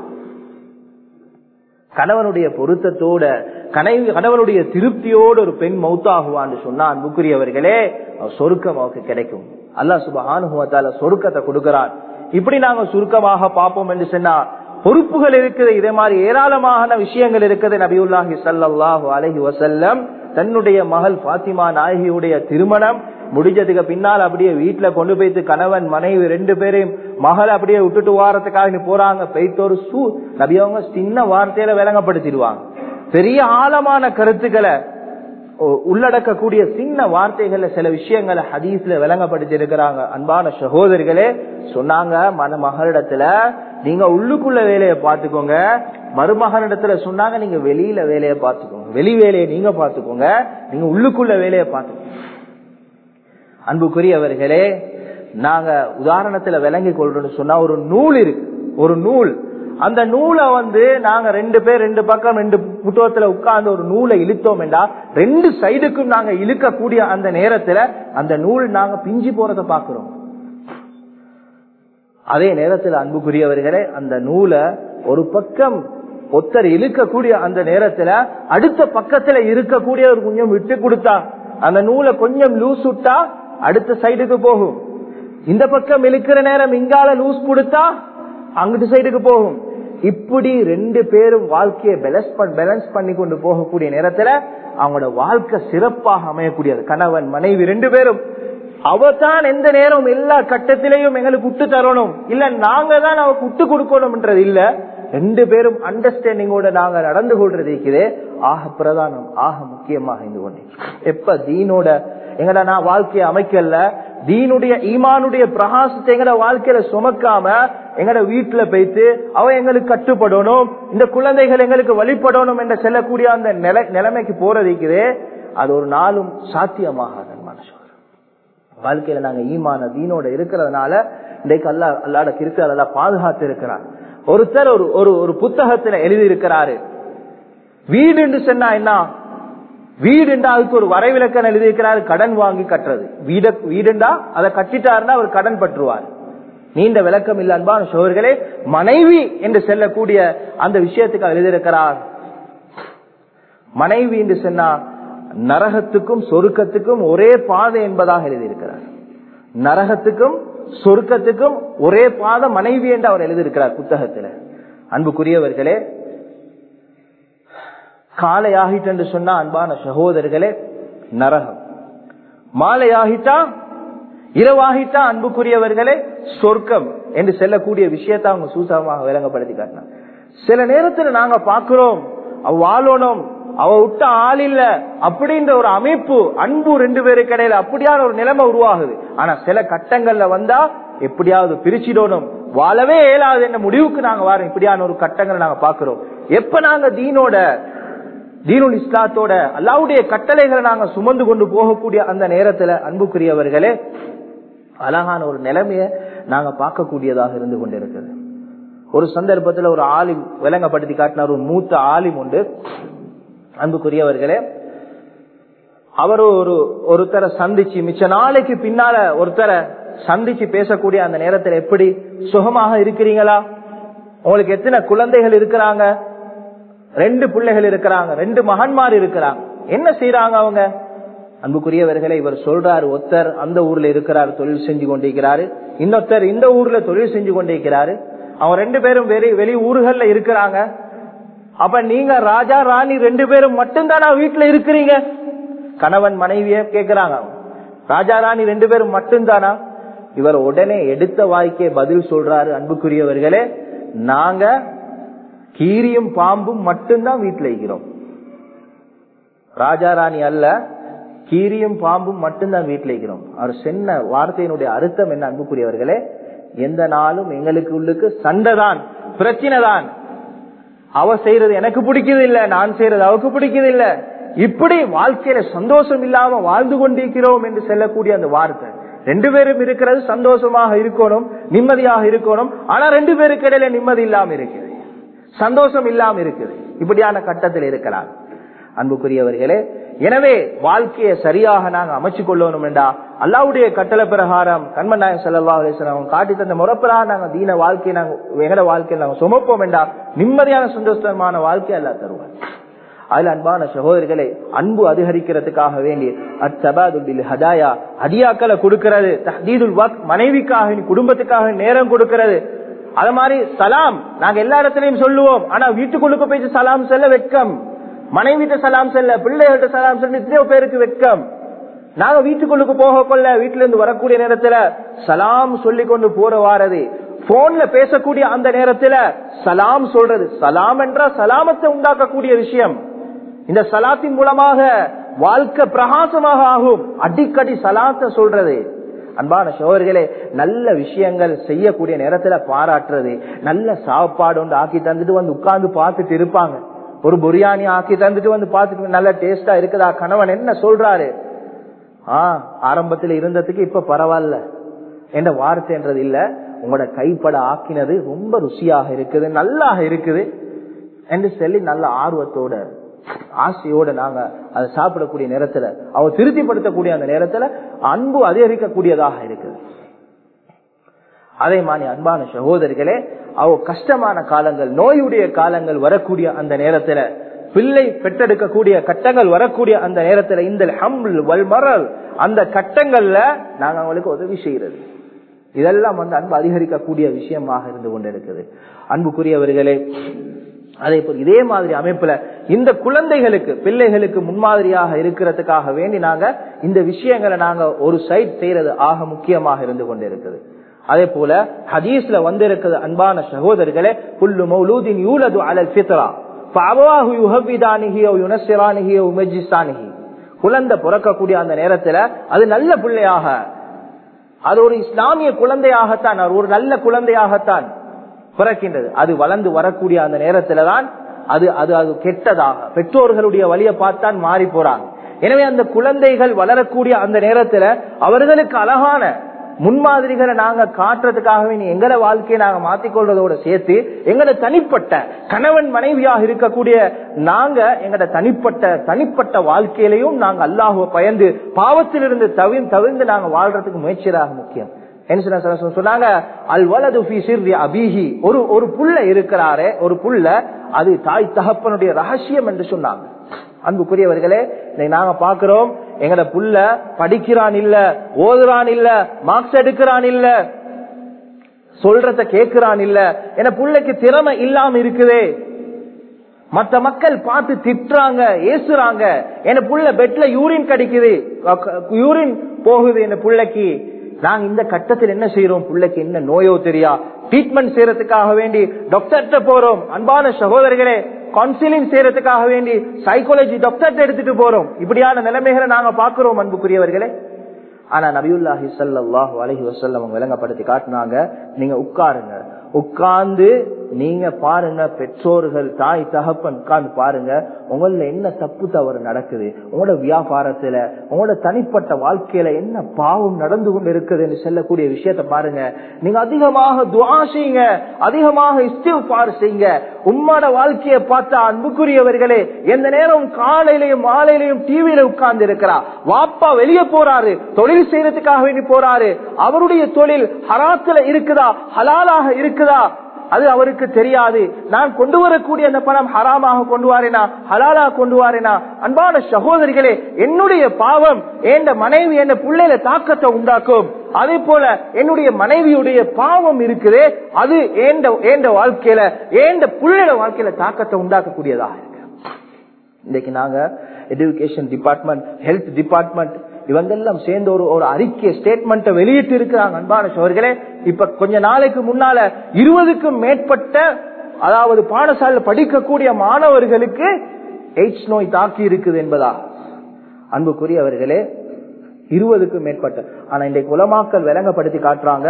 கணவனுடைய பொருத்தத்தோட கணவனுடைய திருப்தியோடு ஒரு பெண் மௌத்தாகுவான்னு சொன்னா அன்புக்குரியவர்களே சொருக்கம் அவருக்கு கிடைக்கும் அல்லா சுபஹானுவத்தால சொருக்கத்தை கொடுக்கிறான் இப்படி நாங்க சுருக்கமாக பார்ப்போம் என்று சொன்னா பொறுப்புகள் இருக்குது இதே மாதிரி ஏராளமான விஷயங்கள் இருக்குது நபியுல்லாஹி சல்லாஹு அலஹி வசல்லம் தன்னுடைய மகள் பாத்திமா நாயகியுடைய திருமணம் முடிஞ்சதுக்கு பின்னால் அப்படியே வீட்டுல கொண்டு போய்த்து கணவன் மனைவி ரெண்டு பேரையும் மகள் அப்படியே விட்டுட்டு வாரத்துக்காக போறாங்க பெய்த்தோரு சூ நபி அவங்க சின்ன வார்த்தையில விளங்கப்படுத்திடுவாங்க பெரிய ஆழமான கருத்துக்களை உள்ளடக்கக்கூடிய சின்ன வார்த்தைகள்ல சில விஷயங்களை ஹதீஸ்ல விளங்கப்படுத்தி இருக்கிறாங்க அன்பான சகோதரிகளே சொன்னாங்க மன மகளிடத்துல நீங்க உள்ளுக்குள்ள வேலையை பார்த்துக்கோங்க மருமகனிடத்துல சொன்னாங்க நீங்க வெளியில வேலையை பார்த்துக்கோங்க வெளி வேலையை நீங்க பார்த்துக்கோங்க நீங்க உள்ளுக்குள்ள வேலையை பார்த்துக்கோங்க அன்புக்குரியவர்களே நாங்க உதாரணத்துல விளங்கி கொள்றோம்னு சொன்னா ஒரு நூல் இருக்கு ஒரு நூல் அந்த நூலை வந்து நாங்க ரெண்டு பேர் ரெண்டு பக்கம் ரெண்டு புத்தகத்துல உட்கார்ந்து ஒரு நூலை இழுத்தோம் என்றா ரெண்டு சைடுக்கும் நாங்க இழுக்கக்கூடிய அந்த நேரத்துல அந்த நூல் நாங்க பிஞ்சு போறத பாக்குறோம் அதே நேரத்தில் அன்புக்குரியவர்களே அந்த நூலை ஒரு பக்கம் ஒத்தர் இழுக்கக்கூடிய அந்த நேரத்துல அடுத்த பக்கத்துல இருக்கக்கூடிய ஒரு கொஞ்சம் விட்டு கொடுத்தா அந்த நூலை கொஞ்சம் லூஸ் விட்டா அடுத்த சைடுக்கு போகும் இந்த பக்கம் இழுக்கிற நேரம் இங்கால லூஸ் கொடுத்தா அங்கிட்டு சைடுக்கு போகும் இப்படி ரெண்டு பேரும் வாழ்க்கையை பேலன்ஸ் பண்ணி கொண்டு போகக்கூடிய நேரத்துல அவங்களோட வாழ்க்கை சிறப்பாக அமையக்கூடியது கணவன் மனைவி ரெண்டு பேரும் அவதான் எந்த நேரம் எல்லா கட்டத்திலையும் எங்களுக்கு விட்டு தரணும் இல்ல நாங்க தான் அவக்கு விட்டு கொடுக்கணும்ன்றது இல்ல ரெண்டு பேரும் அண்டர்ஸ்டாண்டிங்கோட நாங்க நடந்து கொள்றது இருக்குது ஆக பிரதானம் ஆக முக்கியமாக இருந்து கொண்டே எப்ப தீனோட எங்கட நான் வாழ்க்கையை அமைக்கல தீனுடைய ஈமானுடைய பிரகாசத்தை எங்கட வாழ்க்கையில சுமக்காம எங்கட வீட்டுல போயிட்டு அவன் எங்களுக்கு கட்டுப்படணும் இந்த குழந்தைகள் எங்களுக்கு வழிபடணும் என்று செல்லக்கூடிய அந்த நிலை நிலைமைக்கு போறதுக்குதே அது ஒரு நாளும் சாத்தியமாகாது மனுஷன் வாழ்க்கையில நாங்க ஈமான தீனோட இருக்கிறதுனால இன்றைக்கு அல்லா அல்லாட கிருத்து அதெல்லாம் பாதுகாத்து இருக்கிறார் ஒருத்தர் ஒரு ஒரு ஒரு புத்தகத்துல எழுதி இருக்கிறாரு வீடு என்று சொன்னா என்ன வீடுண்டா அதுக்கு ஒரு வரைவிலக்கணம் எழுதியிருக்கிறாரு கடன் வாங்கி கட்டுறது வீட வீடுண்டா அதை கட்டிட்டாருன்னா அவர் கடன் பற்றுவார் நீண்ட விளக்கம் இல்ல அன்பான சோழர்களே மனைவி என்று செல்லக்கூடிய அந்த விஷயத்துக்கு எழுதியிருக்கிறார் மனைவி என்று சொன்னா நரகத்துக்கும் சொருக்கத்துக்கும் ஒரே பாதை என்பதாக எழுதியிருக்கிறார் நரகத்துக்கும் சொருக்கத்துக்கும் ஒரே பாதை மனைவி என்று அவர் எழுதியிருக்கிறார் புத்தகத்தில் அன்புக்குரியவர்களே காலை ஆகிட்டு என்று சொன்னா அன்பான சகோதரர்களே நரகம் மாலை ஆகிட்டா இரவாகிட்டா அன்புக்குரியவர்களே சொர்க்கம் என்று செல்லக்கூடிய விஷயத்தை அவங்க சூசகமாக விளங்கப்படுத்தி காட்டினாங்க சில நேரத்தில் நாங்க பாக்குறோம் அவ வாழணும் அவ விட்ட ஆள் இல்ல அப்படின்ற ஒரு அமைப்பு அன்பு ரெண்டு பேருக்கு இடையில அப்படியான ஒரு நிலைமை உருவாகுது ஆனா சில கட்டங்கள்ல வந்தா எப்படியாவது பிரிச்சிடணும் வாழவே இயலாது என்ற முடிவுக்கு நாங்க வரோம் இப்படியான ஒரு கட்டங்களை நாங்க பாக்குறோம் எப்ப நாங்க தீனோட தீனுல் இஸ்லாத்தோட அல்லாவுடைய கட்டளைகளை நாங்க சுமந்து கொண்டு போகக்கூடிய அந்த நேரத்துல அன்புக்குரியவர்களே அழகான ஒரு நிலைமைய நாங்க பார்க்கக்கூடியதாக இருந்து கொண்டிருக்கிறது ஒரு சந்தர்ப்பத்துல ஒரு ஆலிம் விளங்கப்படுத்தி காட்டினார் ஒரு மூத்த ஆலிம் உண்டு அன்புக்குரியவர்களே அவர் ஒரு ஒருத்தரை சந்திச்சு மிச்ச நாளைக்கு பின்னால ஒருத்தரை சந்திச்சு பேசக்கூடிய அந்த நேரத்துல எப்படி சுகமாக இருக்கிறீங்களா உங்களுக்கு எத்தனை குழந்தைகள் இருக்கிறாங்க ரெண்டு பிள்ளைகள் இருக்கிறாங்க ரெண்டு மகன்மார் இருக்கிறாங்க என்ன செய்யறாங்க அவங்க அன்புக்குரியவர்களை இவர் சொல்றாரு ஒருத்தர் அந்த ஊர்ல இருக்கிறார் தொழில் செஞ்சு கொண்டிருக்கிறாரு இன்னொருத்தர் இந்த ஊர்ல தொழில் செஞ்சு கொண்டிருக்கிறாரு அவங்க ரெண்டு பேரும் வெளி வெளி ஊர்கள்ல இருக்கிறாங்க அப்ப நீங்க ராஜா ராணி ரெண்டு பேரும் மட்டும்தானா வீட்டுல இருக்கிறீங்க கணவன் மனைவிய கேக்குறாங்க ராஜா ராணி ரெண்டு பேரும் மட்டும்தானா இவர் உடனே எடுத்த வாய்க்கே பதில் சொல்றாரு அன்புக்குரியவர்களே நாங்க கீரியும் பாம்பும் மட்டும்தான் வீட்டுல இருக்கிறோம் ராஜா ராணி அல்ல கீரியும் பாம்பும் மட்டும்தான் வீட்டுல இருக்கிறோம் அவர் சொன்ன வார்த்தையினுடைய அர்த்தம் என்ன அன்புக்குரியவர்களே எந்த நாளும் எங்களுக்கு உள்ளுக்கு சண்டை தான் பிரச்சனை தான் அவ செய்யறது எனக்கு பிடிக்குது இல்ல நான் செய்யறது அவருக்கு பிடிக்குது இல்ல இப்படி வாழ்க்கையில சந்தோஷம் இல்லாம வாழ்ந்து கொண்டிருக்கிறோம் என்று சொல்லக்கூடிய அந்த வார்த்தை ரெண்டு பேரும் இருக்கிறது சந்தோஷமாக இருக்கணும் நிம்மதியாக இருக்கணும் ஆனா ரெண்டு பேருக்கு இடையில நிம்மதி இல்லாம இருக்குது சந்தோஷம் இல்லாம இருக்குது இப்படியான கட்டத்தில் இருக்கலாம் அன்புக்குரியவர்களே எனவே வாழ்க்கையை சரியாக நாங்க அமைச்சு கொள்ளணும் என்றா அல்லாவுடைய கட்டளை பிரகாரம் கண்மன் நாயகம் செல்லவா அவங்க காட்டி தந்த முறப்பிரகாரம் நாங்க தீன வாழ்க்கையை நாங்க எங்கட வாழ்க்கையை நாங்க சுமப்போம் என்றா நிம்மதியான சந்தோஷமான வாழ்க்கை அல்லா தருவார் அதுல அன்பான சகோதரிகளை அன்பு அதிகரிக்கிறதுக்காக வேண்டி அத்தபாதுல் ஹதாயா ஹதியாக்களை கொடுக்கிறது தஹதீதுல் வக் மனைவிக்காக குடும்பத்துக்காக நேரம் கொடுக்கிறது அது மாதிரி சலாம் நாங்க எல்லா இடத்துலயும் சொல்லுவோம் ஆனா வீட்டுக்குள்ளுக்கு போயிட்டு சலாம் செல்ல வெட்கம் மனைவிட்ட சலாம் செல்ல பிள்ளைகிட்ட சலாம் செல்ல எத்தனையோ பேருக்கு வெட்கம் நாங்க வீட்டுக்குள்ளுக்கு போக கொள்ள வீட்டுல இருந்து வரக்கூடிய நேரத்துல சலாம் சொல்லி கொண்டு போற வாரது போன்ல பேசக்கூடிய அந்த நேரத்துல சலாம் சொல்றது சலாம் என்ற சலாமத்தை உண்டாக்கக்கூடிய விஷயம் இந்த சலாத்தின் மூலமாக வாழ்க்கை பிரகாசமாக ஆகும் அடிக்கடி சலாத்தை சொல்றது அன்பான சோழர்களே நல்ல விஷயங்கள் செய்யக்கூடிய நேரத்துல பாராட்டுறது நல்ல சாப்பாடு ஒன்று ஆக்கி தந்துட்டு வந்து உட்கார்ந்து பார்த்துட்டு இருப்பாங்க ஒரு பிரியாணி ஆக்கி தந்துட்டு வந்து பார்த்துட்டு நல்ல டேஸ்டா இருக்குதா கணவன் என்ன சொல்றாரு ஆஹ் ஆரம்பத்துல இருந்ததுக்கு இப்ப பரவாயில்ல என்ற வார்த்தைன்றது இல்ல உங்களோட கைப்பட ஆக்கினது ரொம்ப ருசியாக இருக்குது நல்லாக இருக்குது என்று சொல்லி நல்ல ஆர்வத்தோட ஆசையோட நாங்க அதை சாப்பிடக்கூடிய நேரத்துல அவ திருப்திப்படுத்தக்கூடிய அந்த நேரத்துல அன்பு அதிகரிக்கக்கூடியதாக இருக்குது அதே மாதிரி அன்பான சகோதரிகளே அவ கஷ்டமான காலங்கள் நோயுடைய காலங்கள் வரக்கூடிய அந்த நேரத்துல பிள்ளை பெற்றெடுக்கக்கூடிய கட்டங்கள் வரக்கூடிய அந்த நேரத்துல இந்த ஹம்ல் வல்மரல் அந்த கட்டங்கள்ல நாங்க அவங்களுக்கு உதவி செய்யறது இதெல்லாம் வந்து அன்பு அதிகரிக்கக்கூடிய விஷயமாக இருந்து கொண்டிருக்குது அன்புக்குரியவர்களே அதே போல் இதே மாதிரி அமைப்புல இந்த குழந்தைகளுக்கு பிள்ளைகளுக்கு முன்மாதிரியாக இருக்கிறதுக்காக வேண்டி நாங்க இந்த விஷயங்களை நாங்க ஒரு சைட் செய்யறது ஆக முக்கியமாக இருந்து கொண்டிருக்குது அதே போல ஹதீஸ்ல வந்திருக்கிறது அன்பான சகோதரர்களே புல்லு மௌலூதின் யூலது அலல் ஃபித்ரா فأبواه يهبدانه أو ينصرانه أو يمجسانه குழந்தை பிறக்கக்கூடிய அந்த நேரத்துல அது நல்ல பிள்ளையாக அது ஒரு இஸ்லாமிய குழந்தையாகத்தான் ஒரு நல்ல குழந்தையாகத்தான் பிறக்கின்றது அது வளர்ந்து வரக்கூடிய அந்த நேரத்துல தான் அது அது அது கெட்டதாக பெற்றோர்களுடைய வழியை பார்த்தான் மாறி போறாங்க எனவே அந்த குழந்தைகள் வளரக்கூடிய அந்த நேரத்துல அவர்களுக்கு அழகான முன்மாதிரிகளை நாங்க காட்டுறதுக்காகவே நீ எங்கட வாழ்க்கையை நாங்க மாத்திக்கொள்றதோட சேர்த்து எங்கட தனிப்பட்ட கணவன் மனைவியாக இருக்கக்கூடிய நாங்க எங்கட தனிப்பட்ட தனிப்பட்ட வாழ்க்கையிலையும் நாங்க அல்லாஹுவ பயந்து பாவத்திலிருந்து தவி தவிர்ந்து நாங்க வாழ்றதுக்கு முயற்சியாக முக்கியம் சொன்னாங்க அல் வலது அபிஹி ஒரு ஒரு புள்ள இருக்கிறாரே ஒரு புள்ள அது தாய் தகப்பனுடைய ரகசியம் என்று சொன்னாங்க அன்புக்குரியவர்களே நாங்க பாக்குறோம் எங்கட புள்ள படிக்கிறான் இல்ல ஓதுறான் இல்ல மார்க்ஸ் எடுக்கிறான் இல்ல சொல்றத கேட்கிறான் இல்ல என புள்ளைக்கு திறமை இல்லாம இருக்குதே மத்த மக்கள் பார்த்து திட்டுறாங்க ஏசுறாங்க என் புள்ள பெட்ல யூரின் கடிக்குது யூரின் போகுது என் புள்ளைக்கு நாங்க இந்த கட்டத்தில் என்ன செய்யறோம் பிள்ளைக்கு என்ன நோயோ தெரியா ட்ரீட்மெண்ட் செய்யறதுக்காக வேண்டி டாக்டர்கிட்ட போறோம் அன்பான சகோதரர்களே கவுன்சிலிங் செய்யறதுக்காக வேண்டி சைக்காலஜி டாக்டர்கிட்ட எடுத்துட்டு போறோம் இப்படியான நிலைமைகளை நாங்க பாக்குறோம் அன்புக்குரியவர்களே ஆனா நபியுல்லாஹி சல்லாஹு அலஹி வசல்லம் விளங்கப்படுத்தி காட்டினாங்க நீங்க உட்காருங்க உட்கார்ந்து நீங்க பாருங்க பெற்றோர்கள் தாய் தகப்பன் உட்கார்ந்து பாருங்க உங்கள என்ன தப்பு தவறு நடக்குது உங்களோட வியாபாரத்துல உங்களோட தனிப்பட்ட வாழ்க்கையில என்ன பாவம் நடந்து கொண்டு இருக்குதுன்னு சொல்லக்கூடிய விஷயத்த பாருங்க நீங்க அதிகமாக துவா செய்யுங்க அதிகமாக இஸ்திஃபார் செய்யுங்க உம்மோட வாழ்க்கையை பார்த்தா அன்புக்குரியவர்களே எந்த நேரம் காலையிலையும் மாலையிலையும் டிவியில உட்கார்ந்து இருக்கிறா வாப்பா வெளியே போறாரு தொழில் செய்யறதுக்காக வேண்டி போறாரு அவருடைய தொழில் ஹராத்துல இருக்குதா ஹலாலாக இருக்குதா அது அவருக்கு தெரியாது நான் கொண்டு வரக்கூடிய அந்த பணம் ஹராமாக கொண்டு வாரேனா ஹலாலா கொண்டு வாரேனா அன்பான சகோதரிகளே என்னுடைய பாவம் என் மனைவி என் பிள்ளையில தாக்கத்தை உண்டாக்கும் அதே போல என்னுடைய மனைவியுடைய பாவம் இருக்குதே அது ஏண்ட வாழ்க்கையில ஏண்ட பிள்ளையோட வாழ்க்கையில தாக்கத்தை உண்டாக்கக்கூடியதாக இருக்கு இன்னைக்கு நாங்க எஜுகேஷன் டிபார்ட்மெண்ட் ஹெல்த் டிபார்ட்மெண்ட் இவங்கெல்லாம் சேர்ந்து ஒரு ஒரு அறிக்கை ஸ்டேட்மெண்ட் வெளியிட்டு இருக்கிறாங்க அன்பான சோர்களே இப்ப கொஞ்ச நாளைக்கு முன்னால இருபதுக்கும் மேற்பட்ட அதாவது பாடசாலை படிக்கக்கூடிய மாணவர்களுக்கு எய்ட்ஸ் நோய் தாக்கி இருக்குது என்பதா அன்புக்குரியவர்களே இருபதுக்கும் மேற்பட்ட ஆனா இன்றைக்கு உலமாக்கல் விளங்கப்படுத்தி காட்டுறாங்க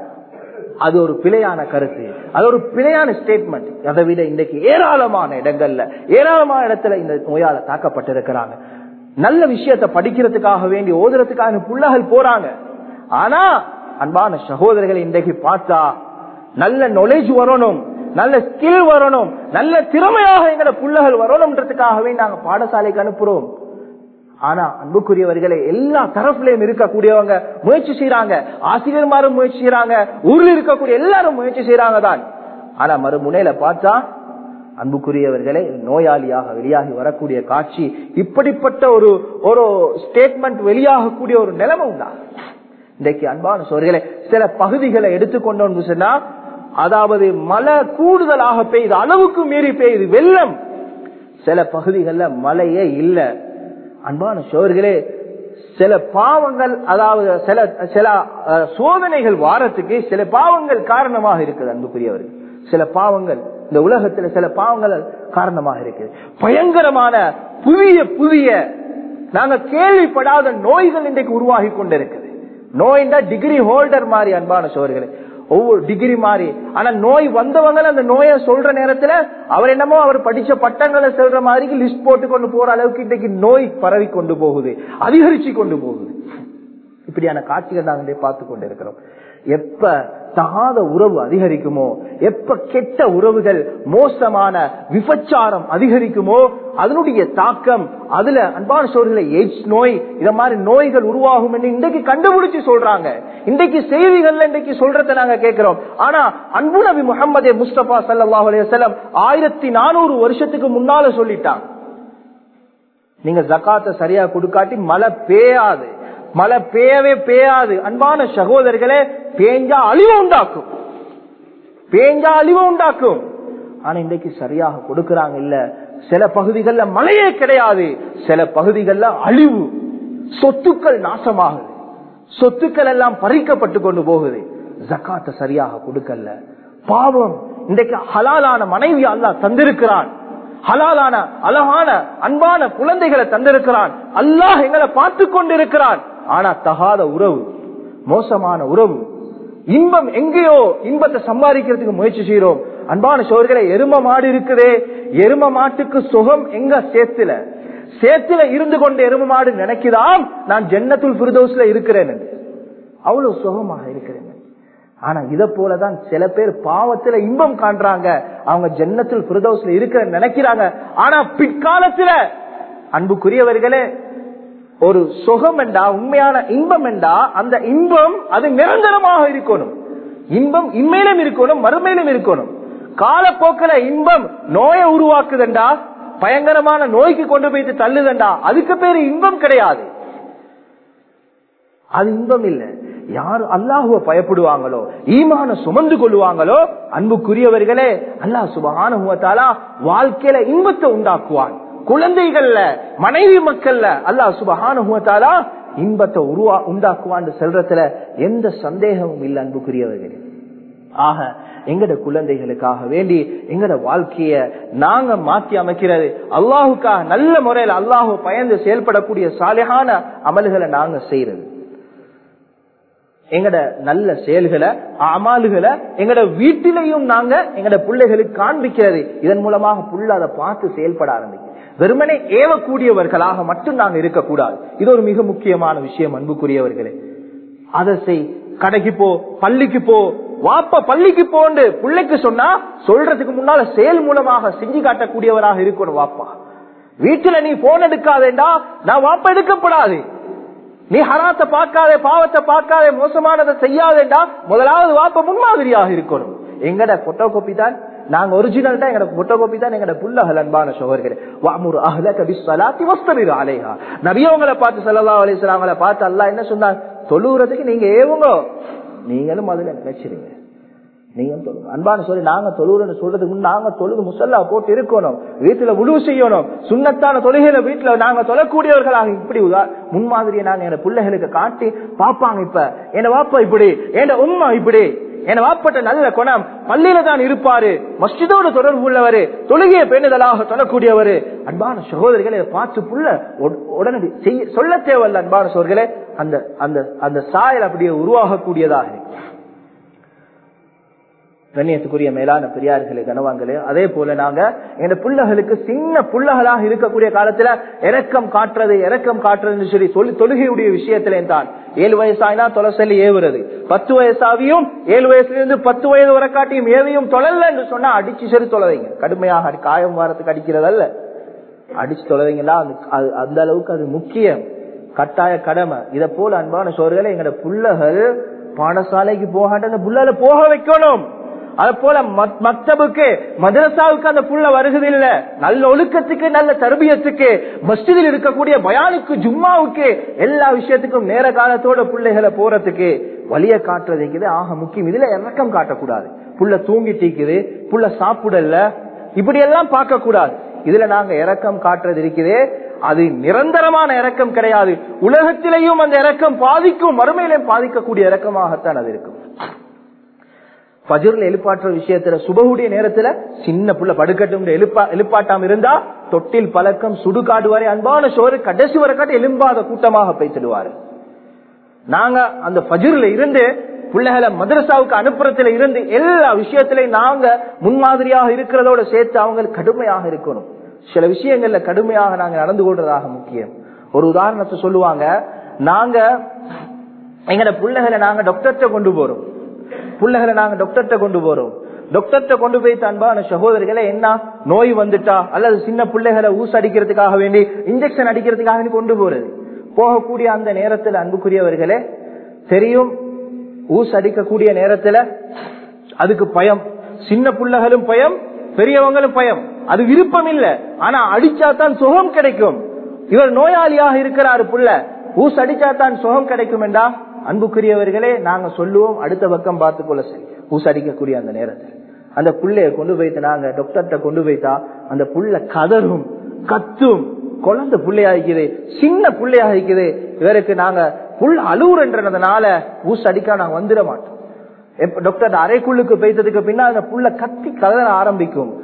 அது ஒரு பிழையான கருத்து அது ஒரு பிழையான ஸ்டேட்மெண்ட் அதை விட இன்றைக்கு ஏராளமான இடங்கள்ல ஏராளமான இடத்துல இந்த நோயால தாக்கப்பட்டிருக்கிறாங்க நல்ல விஷயத்த படிக்கிறதுக்காக வேண்டி ஓதுறதுக்காக புள்ளகள் போறாங்க ஆனா அன்பான சகோதரர்களை இன்றைக்கு பார்த்தா நல்ல நாலேஜ் வரணும் நல்ல ஸ்கில் வரணும் நல்ல திறமையாக எங்களோட புள்ளகள் வரணும்ன்றதுக்காகவே நாங்க பாடசாலைக்கு அனுப்புறோம் ஆனா அன்புக்குரியவர்களே எல்லா தரப்புலயும் இருக்கக்கூடியவங்க முயற்சி செய்யறாங்க ஆசிரியர்மாரும் முயற்சி செய்யறாங்க ஊர்ல இருக்கக்கூடிய எல்லாரும் முயற்சி செய்யறாங்க தான் ஆனா மறுமுனையில பார்த்தா அன்புக்குரியவர்களே நோயாளியாக வெளியாகி வரக்கூடிய காட்சி இப்படிப்பட்ட ஒரு ஒரு ஸ்டேட்மெண்ட் வெளியாகக்கூடிய ஒரு நிலைமை உண்டா இன்றைக்கு அன்பான சோர்களே சில பகுதிகளை எடுத்துக்கொண்டோம்னு சொன்னா அதாவது மழை கூடுதலாக பெய்யுது அளவுக்கு மீறி பெய்யுது வெள்ளம் சில பகுதிகளில் மழையே இல்லை அன்பான சோர்களே சில பாவங்கள் அதாவது சில சில சோதனைகள் வாரத்துக்கு சில பாவங்கள் காரணமாக இருக்குது அன்புக்குரியவர்கள் சில பாவங்கள் இந்த உலகத்துல சில பாவங்கள் காரணமாக இருக்குது பயங்கரமான புதிய புதிய நாங்க கேள்விப்படாத நோய்கள் இன்றைக்கு உருவாகி கொண்டிருக்குது நோய்னா டிகிரி ஹோல்டர் மாதிரி அன்பான சோர்களே ஒவ்வொரு டிகிரி மாறி ஆனா நோய் வந்தவங்க அந்த நோயை சொல்ற நேரத்துல அவர் என்னமோ அவர் படிச்ச பட்டங்களை சொல்ற மாதிரி லிஸ்ட் போட்டு கொண்டு போற அளவுக்கு இன்றைக்கு நோய் பரவி கொண்டு போகுது அதிகரிச்சு கொண்டு போகுது இப்படியான காட்சிகள் நாங்க பார்த்து கொண்டு இருக்கிறோம் எப்ப தகாத உறவு அதிகரிக்குமோ எப்ப கெட்ட உறவுகள் மோசமான விபச்சாரம் அதிகரிக்குமோ அதனுடைய தாக்கம் அதுல அன்பான சோழர்களை எய்ட்ஸ் நோய் இத மாதிரி நோய்கள் உருவாகும் என்று இன்றைக்கு கண்டுபிடிச்சு சொல்றாங்க இன்றைக்கு செய்திகள்ல இன்றைக்கு சொல்றதை நாங்க கேட்கிறோம் ஆனா அன்பு நபி முகமது முஸ்தபா சல்லாஹ் அலையம் ஆயிரத்தி நானூறு வருஷத்துக்கு முன்னால சொல்லிட்டாங்க நீங்க ஜக்காத்த சரியா கொடுக்காட்டி மழை பெய்யாது மழை பெய்யவே பெய்யாது அன்பான சகோதரர்களே பேஞ்சா அழிவு உண்டாக்கும் பேஞ்சா அழிவு உண்டாக்கும் ஆனா இன்றைக்கு சரியாக கொடுக்கறாங்க இல்ல சில பகுதிகள்ல மழையே கிடையாது சில பகுதிகள்ல அழிவு சொத்துக்கள் நாசமாகுது சொத்துக்கள் எல்லாம் பறிக்கப்பட்டு கொண்டு போகுது ஜக்காத்த சரியாக கொடுக்கல பாவம் இன்றைக்கு ஹலாலான மனைவி அல்லா தந்திருக்கிறான் ஹலாலான அழகான அன்பான குழந்தைகளை தந்திருக்கிறான் அல்லாஹ் எங்களை பார்த்து கொண்டிருக்கிறான் ஆனா தகாத உறவு மோசமான உறவு இன்பம் எங்கேயோ இன்பத்தை சம்பாதிக்கிறதுக்கு முயற்சி செய்யறோம் அன்பான சோழர்களை எரும மாடு இருக்குதே எரும மாட்டுக்கு சுகம் எங்க சேத்துல சேத்துல இருந்து கொண்டு எரும மாடு நினைக்குதாம் நான் ஜன்னத்துல் பிரதோஸ்ல இருக்கிறேன் அவ்வளவு சுகமாக இருக்கிறேன் ஆனா இத போலதான் சில பேர் பாவத்துல இன்பம் காண்றாங்க அவங்க ஜன்னத்தில் பிரதோஸ்ல இருக்கிற நினைக்கிறாங்க ஆனா பிற்காலத்துல அன்புக்குரியவர்களே ஒரு சுகம் என்றா உண்மையான இன்பம் என்றா அந்த இன்பம் அது நிரந்தரமாக இருக்கணும் இன்பம் இம்மையிலும் இருக்கணும் மறுமையிலும் இருக்கணும் காலப்போக்கில இன்பம் நோயை உருவாக்குதண்டா பயங்கரமான நோய்க்கு கொண்டு போயிட்டு தள்ளுதண்டா அதுக்கு பேரு இன்பம் கிடையாது அது இன்பம் இல்லை யார் அல்லாஹுவ பயப்படுவாங்களோ ஈமான சுமந்து கொள்வாங்களோ அன்புக்குரியவர்களே அல்லாஹ் சுபகானுவத்தாலா வாழ்க்கையில இன்பத்தை உண்டாக்குவான் குழந்தைகள்ல மனைவி மக்கள்ல அல்லாஹ் சுபகானுவத்தாலா இன்பத்தை உருவா உண்டாக்குவான்னு சொல்றதுல எந்த சந்தேகமும் இல்லை அன்புக்குரியவர்களே ஆக எங்கட குழந்தைகளுக்காக வேண்டி எங்கட வாழ்க்கைய நாங்க மாற்றி அமைக்கிறது அல்லாஹுக்காக நல்ல முறையில் அல்லாஹு பயந்து செயல்படக்கூடிய சாலையான அமல்களை நாங்க செய்யறது எங்கட நல்ல செயல்களை அமாலுகளை எங்கட வீட்டிலையும் நாங்க எங்கட பிள்ளைகளுக்கு காண்பிக்கிறது இதன் மூலமாக புள்ள அதை பார்த்து செயல்பட ஆரம்பிக்கும் வெறுமனே ஏவக்கூடியவர்களாக மட்டும் நாங்க இருக்கக்கூடாது இது ஒரு மிக முக்கியமான விஷயம் அன்புக்குரியவர்களே அதை செய் கடைக்கு போ பள்ளிக்கு போ வாப்ப பள்ளிக்கு போண்டு பிள்ளைக்கு சொன்னா சொல்றதுக்கு முன்னால செயல் மூலமாக செஞ்சு காட்டக்கூடியவராக இருக்கணும் வாப்பா வீட்டுல நீ போன் எடுக்காதேண்டா நான் வாப்ப எடுக்கப்படாது நீ ஹராத்தை பார்க்காதே பாவத்தை பார்க்காதே மோசமானதை செய்யாதேண்டா முதலாவது வாப்ப முன்மாதிரியாக இருக்கணும் எங்கட போட்டோ காப்பி தான் நாங்க ஒரிஜினல் தான் எங்கட போட்டோ காப்பி தான் எங்கட புள்ளகள் அன்பான சோகர்களே வாமுர் அஹ்லக பிஸ்ஸலாத்தி வஸ்தபிரு அலைஹா நபியவங்களை பார்த்து ஸல்லல்லாஹு அலைஹி வஸல்லம் பார்த்து அல்லாஹ் என்ன சொன்னார் தொழுகிறதுக்கு நீங்க ஏவுங்க நீங்களும் அதுல நினைச்சிருங்க நீங்க தொழுங்க அன்பான சொல்லி நாங்க தொழுகிறோம்னு சொல்றதுக்கு முன்ன நாங்க தொழுது முசல்லா போட்டு இருக்கணும் வீட்டுல உழுவு செய்யணும் சுண்ணத்தான தொழுகையில வீட்டுல நாங்க தொழக்கூடியவர்களாக இப்படி உதா முன்மாதிரியை நாங்க என் பிள்ளைகளுக்கு காட்டி பாப்பாங்க இப்ப என்ன வாப்பா இப்படி என்ன உண்மை இப்படி என வாப்பட்ட நல்ல குணம் பள்ளியில தான் இருப்பாரு மஸ்ஜிதோடு தொடர்பு உள்ளவரு தொழுகையை பேணுதலாக தொழக்கூடியவரு அன்பான சகோதரிகளை பார்த்து புள்ள உடனடி செய்ய சொல்ல தேவையில்ல அன்பான சோர்களே அந்த அந்த அந்த சாயல் அப்படியே உருவாகக்கூடியதாக கண்ணியத்துக்குரிய மேலான பெரியார்களே கனவாங்களே அதே போல நாங்க எங்க பிள்ளைகளுக்கு சின்ன புள்ளகளாக இருக்கக்கூடிய காலத்துல இறக்கம் காட்டுறது இறக்கம் காட்டுறதுன்னு சொல்லி சொல்லி தொழுகையுடைய விஷயத்திலே தான் ஏழு வயசாயினா தொலை சொல்லி ஏவுறது பத்து வயசாவியும் ஏழு வயசுல இருந்து பத்து வயது வரை காட்டியும் ஏவையும் தொழல என்று சொன்னா அடிச்சு சரி தொலைவீங்க கடுமையாக காயம் வாரத்துக்கு அடிக்கிறதல்ல அடிச்சு தொலைவீங்களா அந்த அளவுக்கு அது முக்கியம் கட்டாய கடமை இத போல அன்பான சோறுகளை எங்கட புள்ளகள் பாடசாலைக்கு போகாட்ட அந்த புள்ளல போக வைக்கணும் அது போல மக்தபுக்கு மதரசாவுக்கு அந்த புள்ள வருகிறது இல்ல நல்ல ஒழுக்கத்துக்கு நல்ல தர்பியத்துக்கு மஸ்ஜிதில் இருக்கக்கூடிய பயானுக்கு ஜும்மாவுக்கு எல்லா விஷயத்துக்கும் நேர காலத்தோட பிள்ளைகளை போறதுக்கு வழிய காட்டுறதுக்குது ஆக முக்கியம் இதுல இறக்கம் காட்டக்கூடாது புள்ள தூங்கிட்டு இருக்குது புள்ள சாப்பிடல இப்படி எல்லாம் பார்க்க கூடாது இதுல நாங்க இறக்கம் காட்டுறது இருக்குது அது நிரந்தரமான இறக்கம் கிடையாது உலகத்திலேயும் அந்த இறக்கம் பாதிக்கும் மறுமையிலையும் பாதிக்கக்கூடிய இறக்கமாகத்தான் அது இருக்கும் பஜர்ல எழுப்பாற்ற விஷயத்துல சுபகுடைய நேரத்துல சின்ன புள்ள படுக்கட்டும் எழுப்பா எழுப்பாட்டாம இருந்தா தொட்டில் பழக்கம் சுடுகாடு வரை அன்பான சோறு கடைசி வரை காட்டு எலும்பாத கூட்டமாக பைத்திடுவாரு நாங்க அந்த பஜர்ல இருந்து பிள்ளைகளை மதரசாவுக்கு அனுப்புறதுல இருந்து எல்லா விஷயத்திலையும் நாங்க முன்மாதிரியாக இருக்கிறதோட சேர்த்து அவங்க கடுமையாக இருக்கணும் சில விஷயங்கள்ல கடுமையாக நாங்க நடந்து கொள்றதாக முக்கியம் ஒரு உதாரணத்தை சொல்லுவாங்க நாங்க எங்கட பிள்ளைகளை நாங்க டாக்டர்கிட்ட கொண்டு போறோம் பிள்ளைகளை நாங்க டாக்டர்கிட்ட கொண்டு போறோம் டாக்டர்கிட்ட கொண்டு போய் அன்பான சகோதரிகளை என்ன நோய் வந்துட்டா அல்லது சின்ன பிள்ளைகளை ஊசு அடிக்கிறதுக்காக வேண்டி இன்ஜெக்ஷன் அடிக்கிறதுக்காக வேண்டி கொண்டு போறது போகக்கூடிய அந்த நேரத்தில் அன்புக்குரியவர்களே தெரியும் ஊசு அடிக்கக்கூடிய நேரத்துல அதுக்கு பயம் சின்ன பிள்ளைகளும் பயம் பெரியவங்களும் பயம் அது விருப்பம் இல்ல ஆனா அடிச்சா தான் சுகம் கிடைக்கும் இவர் நோயாளியாக இருக்கிறாரு புள்ள ஊசு அடிச்சா தான் சுகம் கிடைக்கும் என்றா அன்புக்குரியவர்களே நாங்க சொல்லுவோம் அடுத்த பக்கம் பார்த்துக்கொள்ள சரி ஊசு அடிக்கக்கூடிய அந்த நேரத்தில் அந்த புள்ளைய கொண்டு போயிட்டு நாங்க டாக்டர்கிட்ட கொண்டு போயிட்டா அந்த புள்ள கதரும் கத்தும் குழந்தை புள்ளையா இருக்குது சின்ன புள்ளையா இருக்குது இவருக்கு நாங்க புல் அழுவுறன்றதுனால ஊசு அடிக்க நாங்க வந்துட மாட்டோம் டாக்டர் அரைக்குள்ளுக்கு போய்த்ததுக்கு பின்னா அந்த புள்ள கத்தி கதற ஆரம்பிக்கும்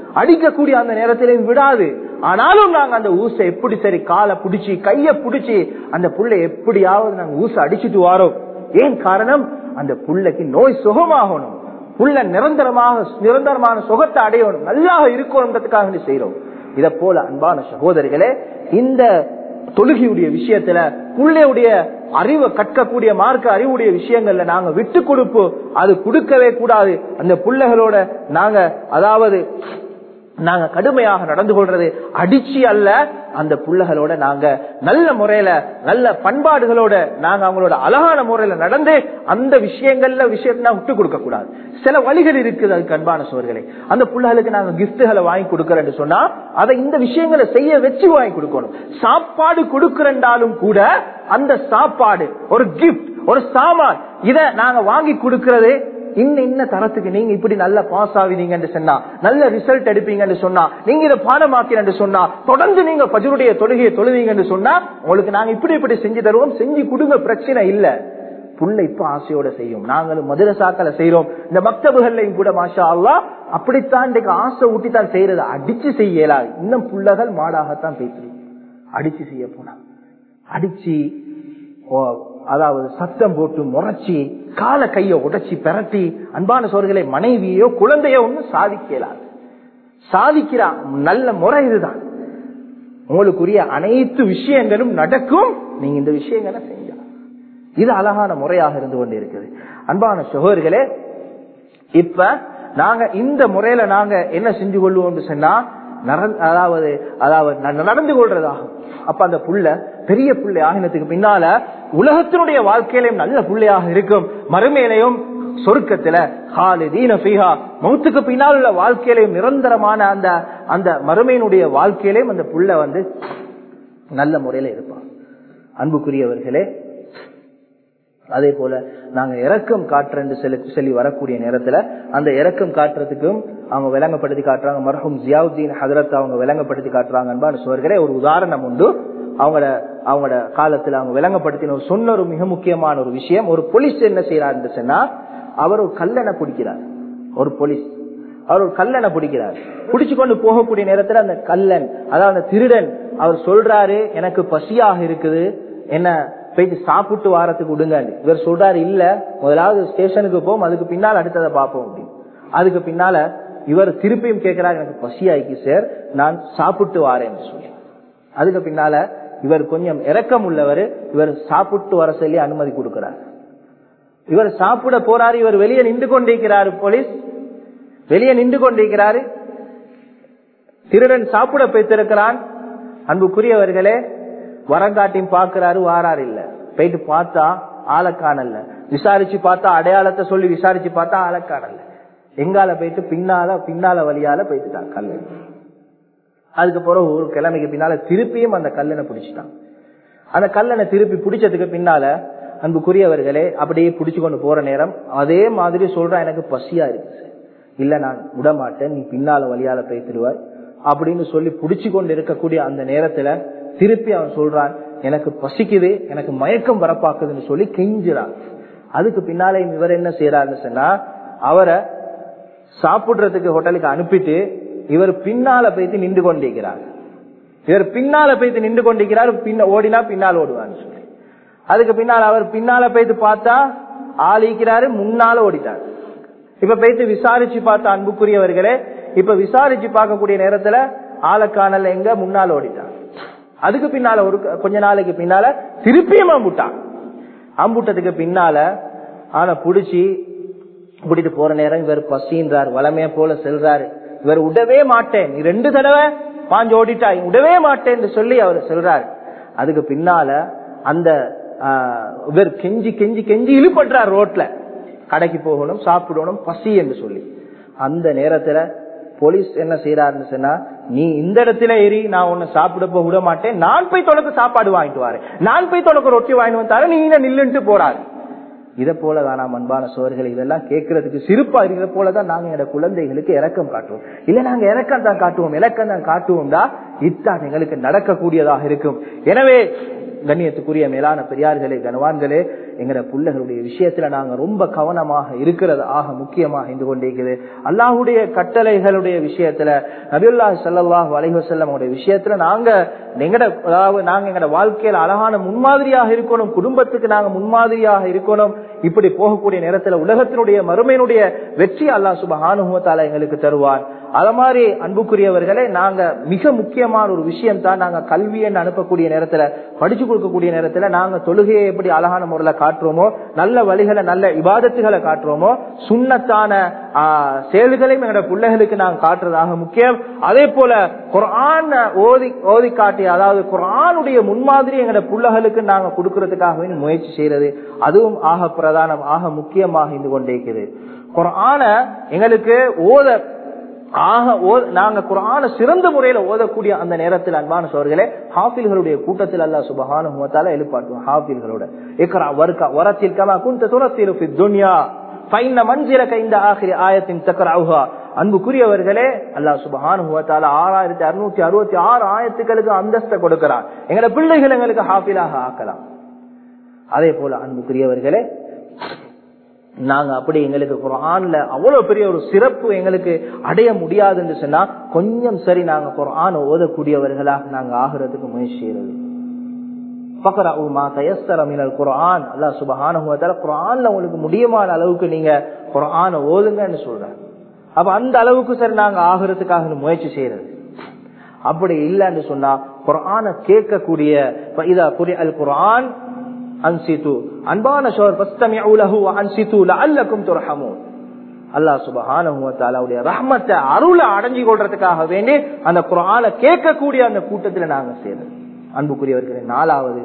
அடிக்கக்கூடிய அந்த நேரத்திலையும் விடாது ஆனாலும் நாங்க அந்த ஊசை எப்படி சரி காலை பிடிச்சி கைய பிடிச்சி அந்த புள்ளை எப்படியாவது நாங்க ஊசை அடிச்சிட்டு வாரோம் ஏன் காரணம் அந்த புள்ளைக்கு நோய் சுகமாகணும் புள்ள நிரந்தரமாக நிரந்தரமான சுகத்தை அடையணும் நல்லா இருக்கணும்ன்றதுக்காக செய்யறோம் இத போல அன்பான சகோதரிகளே இந்த தொழுகையுடைய விஷயத்துல புள்ளையுடைய அறிவை கற்கக்கூடிய மார்க்க அறிவுடைய விஷயங்கள்ல நாங்க விட்டு கொடுப்பு அது கொடுக்கவே கூடாது அந்த பிள்ளைகளோட நாங்க அதாவது நாங்க கடுமையாக நடந்து கொள்றது அடிச்சு அல்ல அந்த புள்ளகளோட நாங்க நல்ல முறையில நல்ல பண்பாடுகளோட நாங்க அவங்களோட அழகான முறையில நடந்து அந்த விஷயங்கள்ல விஷயத்தை விட்டு கொடுக்க கூடாது சில வழிகள் இருக்குது அதுக்கு அன்பான சோர்களே அந்த புள்ளகளுக்கு நாங்க கிஃப்டுகளை வாங்கி கொடுக்கறேன்னு சொன்னா அதை இந்த விஷயங்களை செய்ய வச்சு வாங்கி கொடுக்கணும் சாப்பாடு கொடுக்கறண்டாலும் கூட அந்த சாப்பாடு ஒரு கிஃப்ட் ஒரு சாமான் இத நாங்க வாங்கி கொடுக்கறது இன்ன இன்ன தரத்துக்கு நீங்க இப்படி நல்ல பாஸ் ஆவீங்கன்னு சொன்னா நல்ல ரிசல்ட் எடுப்பீங்கன்னு சொன்னா நீங்க இதை பாடமாக்கிறேன் சொன்னா தொடர்ந்து நீங்க பஜருடைய தொழுகையை தொழுவீங்கன்னு சொன்னா உங்களுக்கு நாங்க இப்படி இப்படி செஞ்சு தருவோம் செஞ்சு கொடுங்க பிரச்சனை இல்ல புள்ள இப்ப ஆசையோட செய்யும் நாங்களும் மதுரசாக்களை செய்யறோம் இந்த மக்தபுகள்லையும் கூட மாஷா அல்லா அப்படித்தான் இன்றைக்கு ஆசை ஊட்டி தான் செய்யறது அடிச்சு செய்யலாது இன்னும் புள்ளகள் மாடாகத்தான் பேசுறோம் அடிச்சு செய்ய போனா அடிச்சு அதாவது சத்தம் போட்டு முறைச்சி கால கைய உடைச்சி பெரட்டி அன்பான சோர்களை மனைவியோ குழந்தையோ ஒன்னும் சாதிக்கலாது சாதிக்கிறான் நல்ல முறை இதுதான் உங்களுக்குரிய அனைத்து விஷயங்களும் நடக்கும் நீங்க இந்த விஷயங்களை செய்யலாம் இது அழகான முறையாக இருந்து கொண்டு இருக்குது அன்பான சகோதரிகளே இப்ப நாங்க இந்த முறையில நாங்க என்ன செஞ்சு கொள்வோம் சொன்னா அதாவது அதாவது நடந்து கொள்றதாகும் அப்ப அந்த புள்ள பெரிய புள்ளை ஆகினத்துக்கு பின்னால உலகத்தினுடைய வாழ்க்கையிலையும் நல்ல புள்ளையாக இருக்கும் மறுமையிலையும் சொருக்கத்துல மௌத்துக்கு பின்னால் உள்ள வாழ்க்கையிலையும் நிரந்தரமான அந்த அந்த மறுமையினுடைய வாழ்க்கையிலையும் அந்த புள்ள வந்து நல்ல முறையில இருப்பான் அன்புக்குரியவர்களே அதே போல நாங்க இறக்கம் காட்டுறேன்னு சொல்லி சொல்லி வரக்கூடிய நேரத்துல அந்த இறக்கம் காட்டுறதுக்கும் அவங்க விளங்கப்படுத்தி காட்டுறாங்க மரஹும் ஜியாவுதீன் ஹதரத் அவங்க விளங்கப்படுத்தி காட்டுறாங்க அன்பான சோர்களே ஒரு உதாரணம் உண்டு அவங்களோட அவங்களோட காலத்துல அவங்க விளங்கப்படுத்தின ஒரு சொன்ன ஒரு மிக முக்கியமான ஒரு விஷயம் ஒரு போலீஸ் என்ன செய்யறாரு சொன்னா அவர் ஒரு கல்லணை பிடிக்கிறார் ஒரு போலீஸ் அவர் ஒரு கல்லணை பிடிக்கிறார் பிடிச்சு கொண்டு போகக்கூடிய நேரத்துல அந்த கல்லன் அதாவது அந்த திருடன் அவர் சொல்றாரு எனக்கு பசியாக இருக்குது என்ன போயிட்டு சாப்பிட்டு வாரத்துக்கு விடுங்க இவர் சொல்றாரு இல்ல முதலாவது ஸ்டேஷனுக்கு போவோம் அதுக்கு பின்னால் அடுத்ததை பார்ப்போம் அப்படின்னு அதுக்கு பின்னால இவர் திருப்பியும் கேட்கிறார் எனக்கு பசி ஆயிக்கு சார் நான் சாப்பிட்டு வாரேன்னு சொல்லி அதுக்கு பின்னால இவர் கொஞ்சம் இறக்கம் உள்ளவர் இவர் சாப்பிட்டு வர சொல்லி அனுமதி கொடுக்கிறார் இவர் சாப்பிட போறாரு இவர் வெளியே நின்று கொண்டிருக்கிறாரு போலீஸ் வெளியே நின்று கொண்டிருக்கிறாரு திருடன் சாப்பிட போய்த்திருக்கிறான் அன்புக்குரியவர்களே வரங்காட்டியும் பாக்குறாரு வாராரு இல்ல போயிட்டு பார்த்தா ஆளை காணல விசாரிச்சு பார்த்தா அடையாளத்தை சொல்லி விசாரிச்சு பார்த்தா ஆளை காணல எங்கால போயிட்டு பின்னால பின்னால வழியால போயிட்டுட்டான் கல்லு அதுக்கப்புறம் ஒரு கிழமைக்கு பின்னால திருப்பியும் அந்த கல்லனை பிடிச்சிட்டான் அந்த கல்லனை திருப்பி பிடிச்சதுக்கு பின்னால அன்புக்குரியவர்களே அப்படியே பிடிச்சு கொண்டு போற நேரம் அதே மாதிரி சொல்றான் எனக்கு பசியா இருக்கு இல்ல நான் விடமாட்டேன் நீ பின்னால வழியால போய்த்திடுவாய் அப்படின்னு சொல்லி பிடிச்சு கொண்டு இருக்கக்கூடிய அந்த நேரத்துல திருப்பி அவன் சொல்றான் எனக்கு பசிக்குது எனக்கு மயக்கம் வரப்பாக்குதுன்னு சொல்லி கெஞ்சுறான் அதுக்கு பின்னாலே இவர் என்ன செய்யறாருன்னு சொன்னா அவரை சாப்பிடுறதுக்கு ஹோட்டலுக்கு அனுப்பிட்டு இவர் பின்னால போயிட்டு நின்று கொண்டிருக்கிறார் இவர் பின்னால போயிட்டு நின்று கொண்டிருக்கிறார் பின்ன ஓடினா பின்னால் ஓடுவான்னு சொல்லி அதுக்கு பின்னால் அவர் பின்னால போயிட்டு பார்த்தா ஆளிக்கிறாரு முன்னால ஓடிட்டார் இப்ப போயிட்டு விசாரிச்சு பார்த்த அன்புக்குரியவர்களே இப்ப விசாரிச்சு பார்க்கக்கூடிய நேரத்துல ஆளக்கானல் எங்க முன்னால ஓடிட்டார் அதுக்கு பின்னால ஒரு கொஞ்ச நாளைக்கு பின்னால திருப்பியும் அம்புட்டான் அம்புட்டதுக்கு பின்னால ஆனா புடிச்சு கூட்டிட்டு போற நேரம் இவர் பசின்றார் வளமைய போல செல்றாரு இவர் விடவே மாட்டேன் நீ ரெண்டு தடவை பாஞ்சு ஓடிட்டாய் விடவே மாட்டேன் சொல்லி அவர் சொல்றாரு அதுக்கு பின்னால அந்த இவர் கெஞ்சி கெஞ்சி கெஞ்சி இழுபடுறார் ரோட்ல கடைக்கு போகணும் சாப்பிடணும் பசி என்று சொல்லி அந்த நேரத்துல போலீஸ் என்ன செய்யறாருன்னு சொன்னா நீ இந்த இடத்துல ஏறி நான் உன்னை சாப்பிட போக விட மாட்டேன் நான் போய் தொலைக்கு சாப்பாடு வாங்கிட்டு வரேன் நான் போய் தொலைக்கு ரொட்டி வாங்கிட்டு வந்தாரு நீ நில்லுன்ட்டு போறாரு இதை போலதான் நாம் அன்பான சோர்கள் இதெல்லாம் கேட்கறதுக்கு சிரிப்பா இருக்கிற போலதான் நாங்க எங்க குழந்தைகளுக்கு இறக்கம் காட்டுவோம் இல்ல நாங்க இறக்கம் தான் காட்டுவோம் இலக்கம் தான் காட்டுவோம்டா இத்தான் எங்களுக்கு நடக்கக்கூடியதாக இருக்கும் எனவே கண்ணியத்துக்குரிய மேலான பெரியார்களே கனவான்களே எங்கட பிள்ளைகளுடைய விஷயத்துல நாங்க ரொம்ப கவனமாக இருக்கிறது ஆக முக்கியமாக இருந்து கொண்டிருக்கிறது அல்லாஹுடைய கட்டளைகளுடைய விஷயத்துல நபியுல்லா சல்லாஹ் வலைவசல்லம் விஷயத்துல நாங்க எங்கட அதாவது நாங்க எங்கட வாழ்க்கையில அழகான முன்மாதிரியாக இருக்கணும் குடும்பத்துக்கு நாங்க முன்மாதிரியாக இருக்கணும் இப்படி போகக்கூடிய நேரத்துல உலகத்தினுடைய மறுமையினுடைய வெற்றி அல்லாஹ் சுபஹானுவத்தால எங்களுக்கு தருவான் அத மாதிரி அன்புக்குரியவர்களே நாங்க மிக முக்கியமான ஒரு விஷயம் தான் நாங்க கல்வியன்னு அனுப்பக்கூடிய நேரத்துல படிச்சு கொடுக்கக்கூடிய நேரத்துல நாங்க தொழுகையை எப்படி அழகான முறையில காட்டுறோமோ நல்ல வழிகளை நல்ல இபாதத்துகளை காட்டுறோமோ சுண்ணத்தான செயல்களையும் எங்களோட பிள்ளைகளுக்கு நாங்க காட்டுறதாக முக்கியம் அதே போல குரான் ஓதி ஓதி காட்டி அதாவது குரானுடைய முன்மாதிரி எங்களோட பிள்ளைகளுக்கு நாங்க கொடுக்கறதுக்காகவே முயற்சி செய்யறது அதுவும் ஆக பிரதானம் ஆக முக்கியமாக இருந்து கொண்டிருக்கிறது குரான எங்களுக்கு ஓத ஆக நாங்க குரான சிறந்த முறையில ஓதக்கூடிய அந்த நேரத்தில் அன்பான சோர்களே ஹாஃபில்களுடைய கூட்டத்தில் அல்லா சுபஹான முகத்தால எழுப்பாட்டுவோம் ஹாஃபில்களோட இக்கரா வர்க்கா வரத்தில் கமா குந்த துரத்திரு துன்யா பைன மஞ்சிர கைந்த ஆகிரி ஆயத்தின் தக்கராவுகா அன்புக்குரியவர்களே அல்லா சுபஹான ஆறாயிரத்தி அறுநூத்தி அறுபத்தி ஆறு ஆயத்துக்களுக்கு அந்தஸ்தை கொடுக்கிறான் எங்களோட பிள்ளைகள் எங்களுக்கு ஹாஃபிலாக ஆக்கலாம் அதே போல அன்புக்குரியவர்களே நாங்க அப்படி எங்களுக்கு குரான்ல அவ்வளவு பெரிய ஒரு சிறப்பு எங்களுக்கு அடைய முடியாதுன்னு சொன்னா கொஞ்சம் சரி நாங்க குரான் ஓதக்கூடியவர்களாக நாங்க ஆகிறதுக்கு முயற்சி செய்யறது குரான் அல்லா சுபஹான குரான்ல உங்களுக்கு முடியுமான அளவுக்கு நீங்க குரான ஓதுங்கன்னு சொல்றாங்க அப்ப அந்த அளவுக்கு சரி நாங்க ஆகிறதுக்காக முயற்சி செய்யறது அப்படி இல்லைன்னு சொன்னா குரான கேட்கக்கூடிய இதா அல் குரான் அன்சித்து அன்பான சோர் பஸ்தமிஉலஹு அன்சித்து லஅல்லக்கும் துர்ஹமூன் அல்லாஹ் சுப்ஹானஹு வ தஆலாவுடைய ரஹ்மத்தை அருளை அடைஞ்சு கொள்றதுக்காக வேண்டி அந்த குர்ஆனை கேட்கக்கூடிய அந்த கூட்டத்துல நாங்க சேரும் அன்புக்குரியவர்களே நாலாவது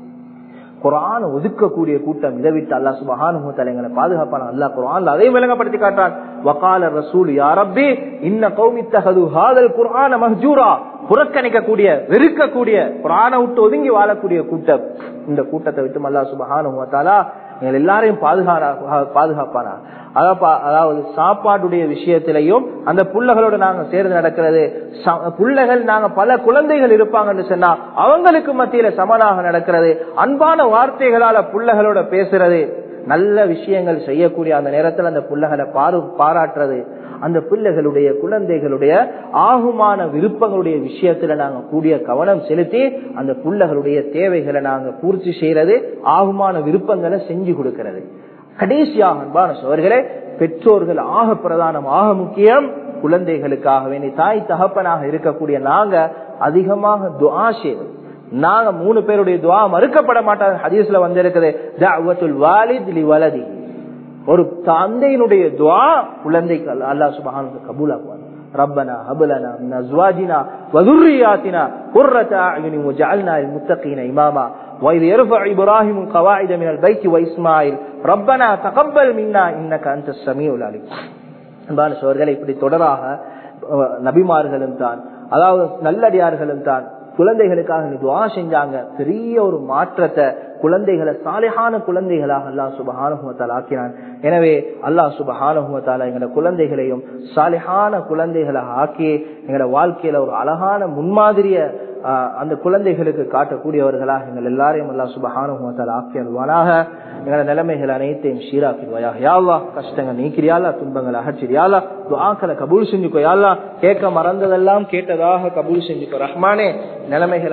குரான் ஒதுக்கக்கூடிய கூட்டம் இதை விட்டு அல்லா சுபஹானு தலைங்களை பாதுகாப்பான அல்லா குரான் அதையும் விளங்கப்படுத்தி காட்டுறான் வகால ரசூல் யாரப்பி இன்ன கௌமித்தகது ஹாதல் குரான மஹ்ஜூரா புறக்கணிக்கக்கூடிய வெறுக்கக்கூடிய குரானை விட்டு ஒதுங்கி வாழக்கூடிய கூட்டம் இந்த கூட்டத்தை விட்டு அல்லா சுபஹானு தாலா எங்கள் எல்லாரையும் பாதுகா பாதுகாப்பானா அதாவது சாப்பாடுடைய விஷயத்திலையும் அந்த புள்ளகளோட நாங்க சேர்ந்து நடக்கிறது புள்ளைகள் நாங்க பல குழந்தைகள் இருப்பாங்கன்னு சொன்னா அவங்களுக்கு மத்தியில சமனாக நடக்கிறது அன்பான வார்த்தைகளால புள்ளகளோட பேசுறது நல்ல விஷயங்கள் செய்யக்கூடிய அந்த நேரத்தில் அந்த புள்ளகளை பாரு பாராட்டுறது அந்த பிள்ளைகளுடைய குழந்தைகளுடைய ஆகுமான விருப்பங்களுடைய விஷயத்துல நாங்க கூடிய கவனம் செலுத்தி அந்த பிள்ளைகளுடைய தேவைகளை நாங்க பூர்த்தி செய்யறது ஆகுமான விருப்பங்களை செஞ்சு கொடுக்கிறது கடைசியாக அன்பான சோர்களே பெற்றோர்கள் ஆக பிரதானம் ஆக முக்கியம் குழந்தைகளுக்காக வேண்டி தாய் தகப்பனாக இருக்கக்கூடிய நாங்க அதிகமாக துவா செய்வது நாங்க மூணு பேருடைய துவா மறுக்கப்பட மாட்டாங்க ஹதீஸ்ல வந்திருக்குது தஅவத்துல் வாலித் லி வலதி ஒரு தந்தையினுடைய துவா குழந்தைக்கு அல்லாஹ் சுப்ஹானஹு கபூலாக்குவாங்க ربنا هب لنا من ازواجنا وذرياتنا قرة اعين وجعلنا للمتقين اماما واذ يرفع ابراهيم القواعد من البيت واسماعيل ربنا تقبل منا انك انت السميع العليم அன்பான சோர்களே இப்படி தொடராக நபிமார்களும் தான் அதாவது நல்லடியார்களும் தான் குழந்தைகளுக்காக துவா செஞ்சாங்க பெரிய ஒரு மாற்றத்தை குழந்தைகளை சாலையான குழந்தைகளாக அல்லாஹ் சுபஹானுகுவத்தால் ஆக்கினான் எனவே அல்லாஹ் சுபஹானுகுவத்தால எங்களோட குழந்தைகளையும் சாலையான குழந்தைகளாக ஆக்கி எங்களோட வாழ்க்கையில ஒரு அழகான முன்மாதிரிய அந்த குழந்தைகளுக்கு காட்டக்கூடியவர்களாக எங்கள் எல்லாரையும் அல்லா சுபஹானுகுவத்தால் ஆக்கி அல்வானாக எங்களோட நிலைமைகள் அனைத்தையும் ஷீராக்கிடுவாயாக யாவா கஷ்டங்கள் நீக்கிறியாலா துன்பங்களை அகற்றியாலா துவாக்களை கபூல் செஞ்சுக்கோ யாழ்லா கேட்க மறந்ததெல்லாம் கேட்டதாக கபூல் செஞ்சுக்கோ ரஹ்மானே நிலைமைகள்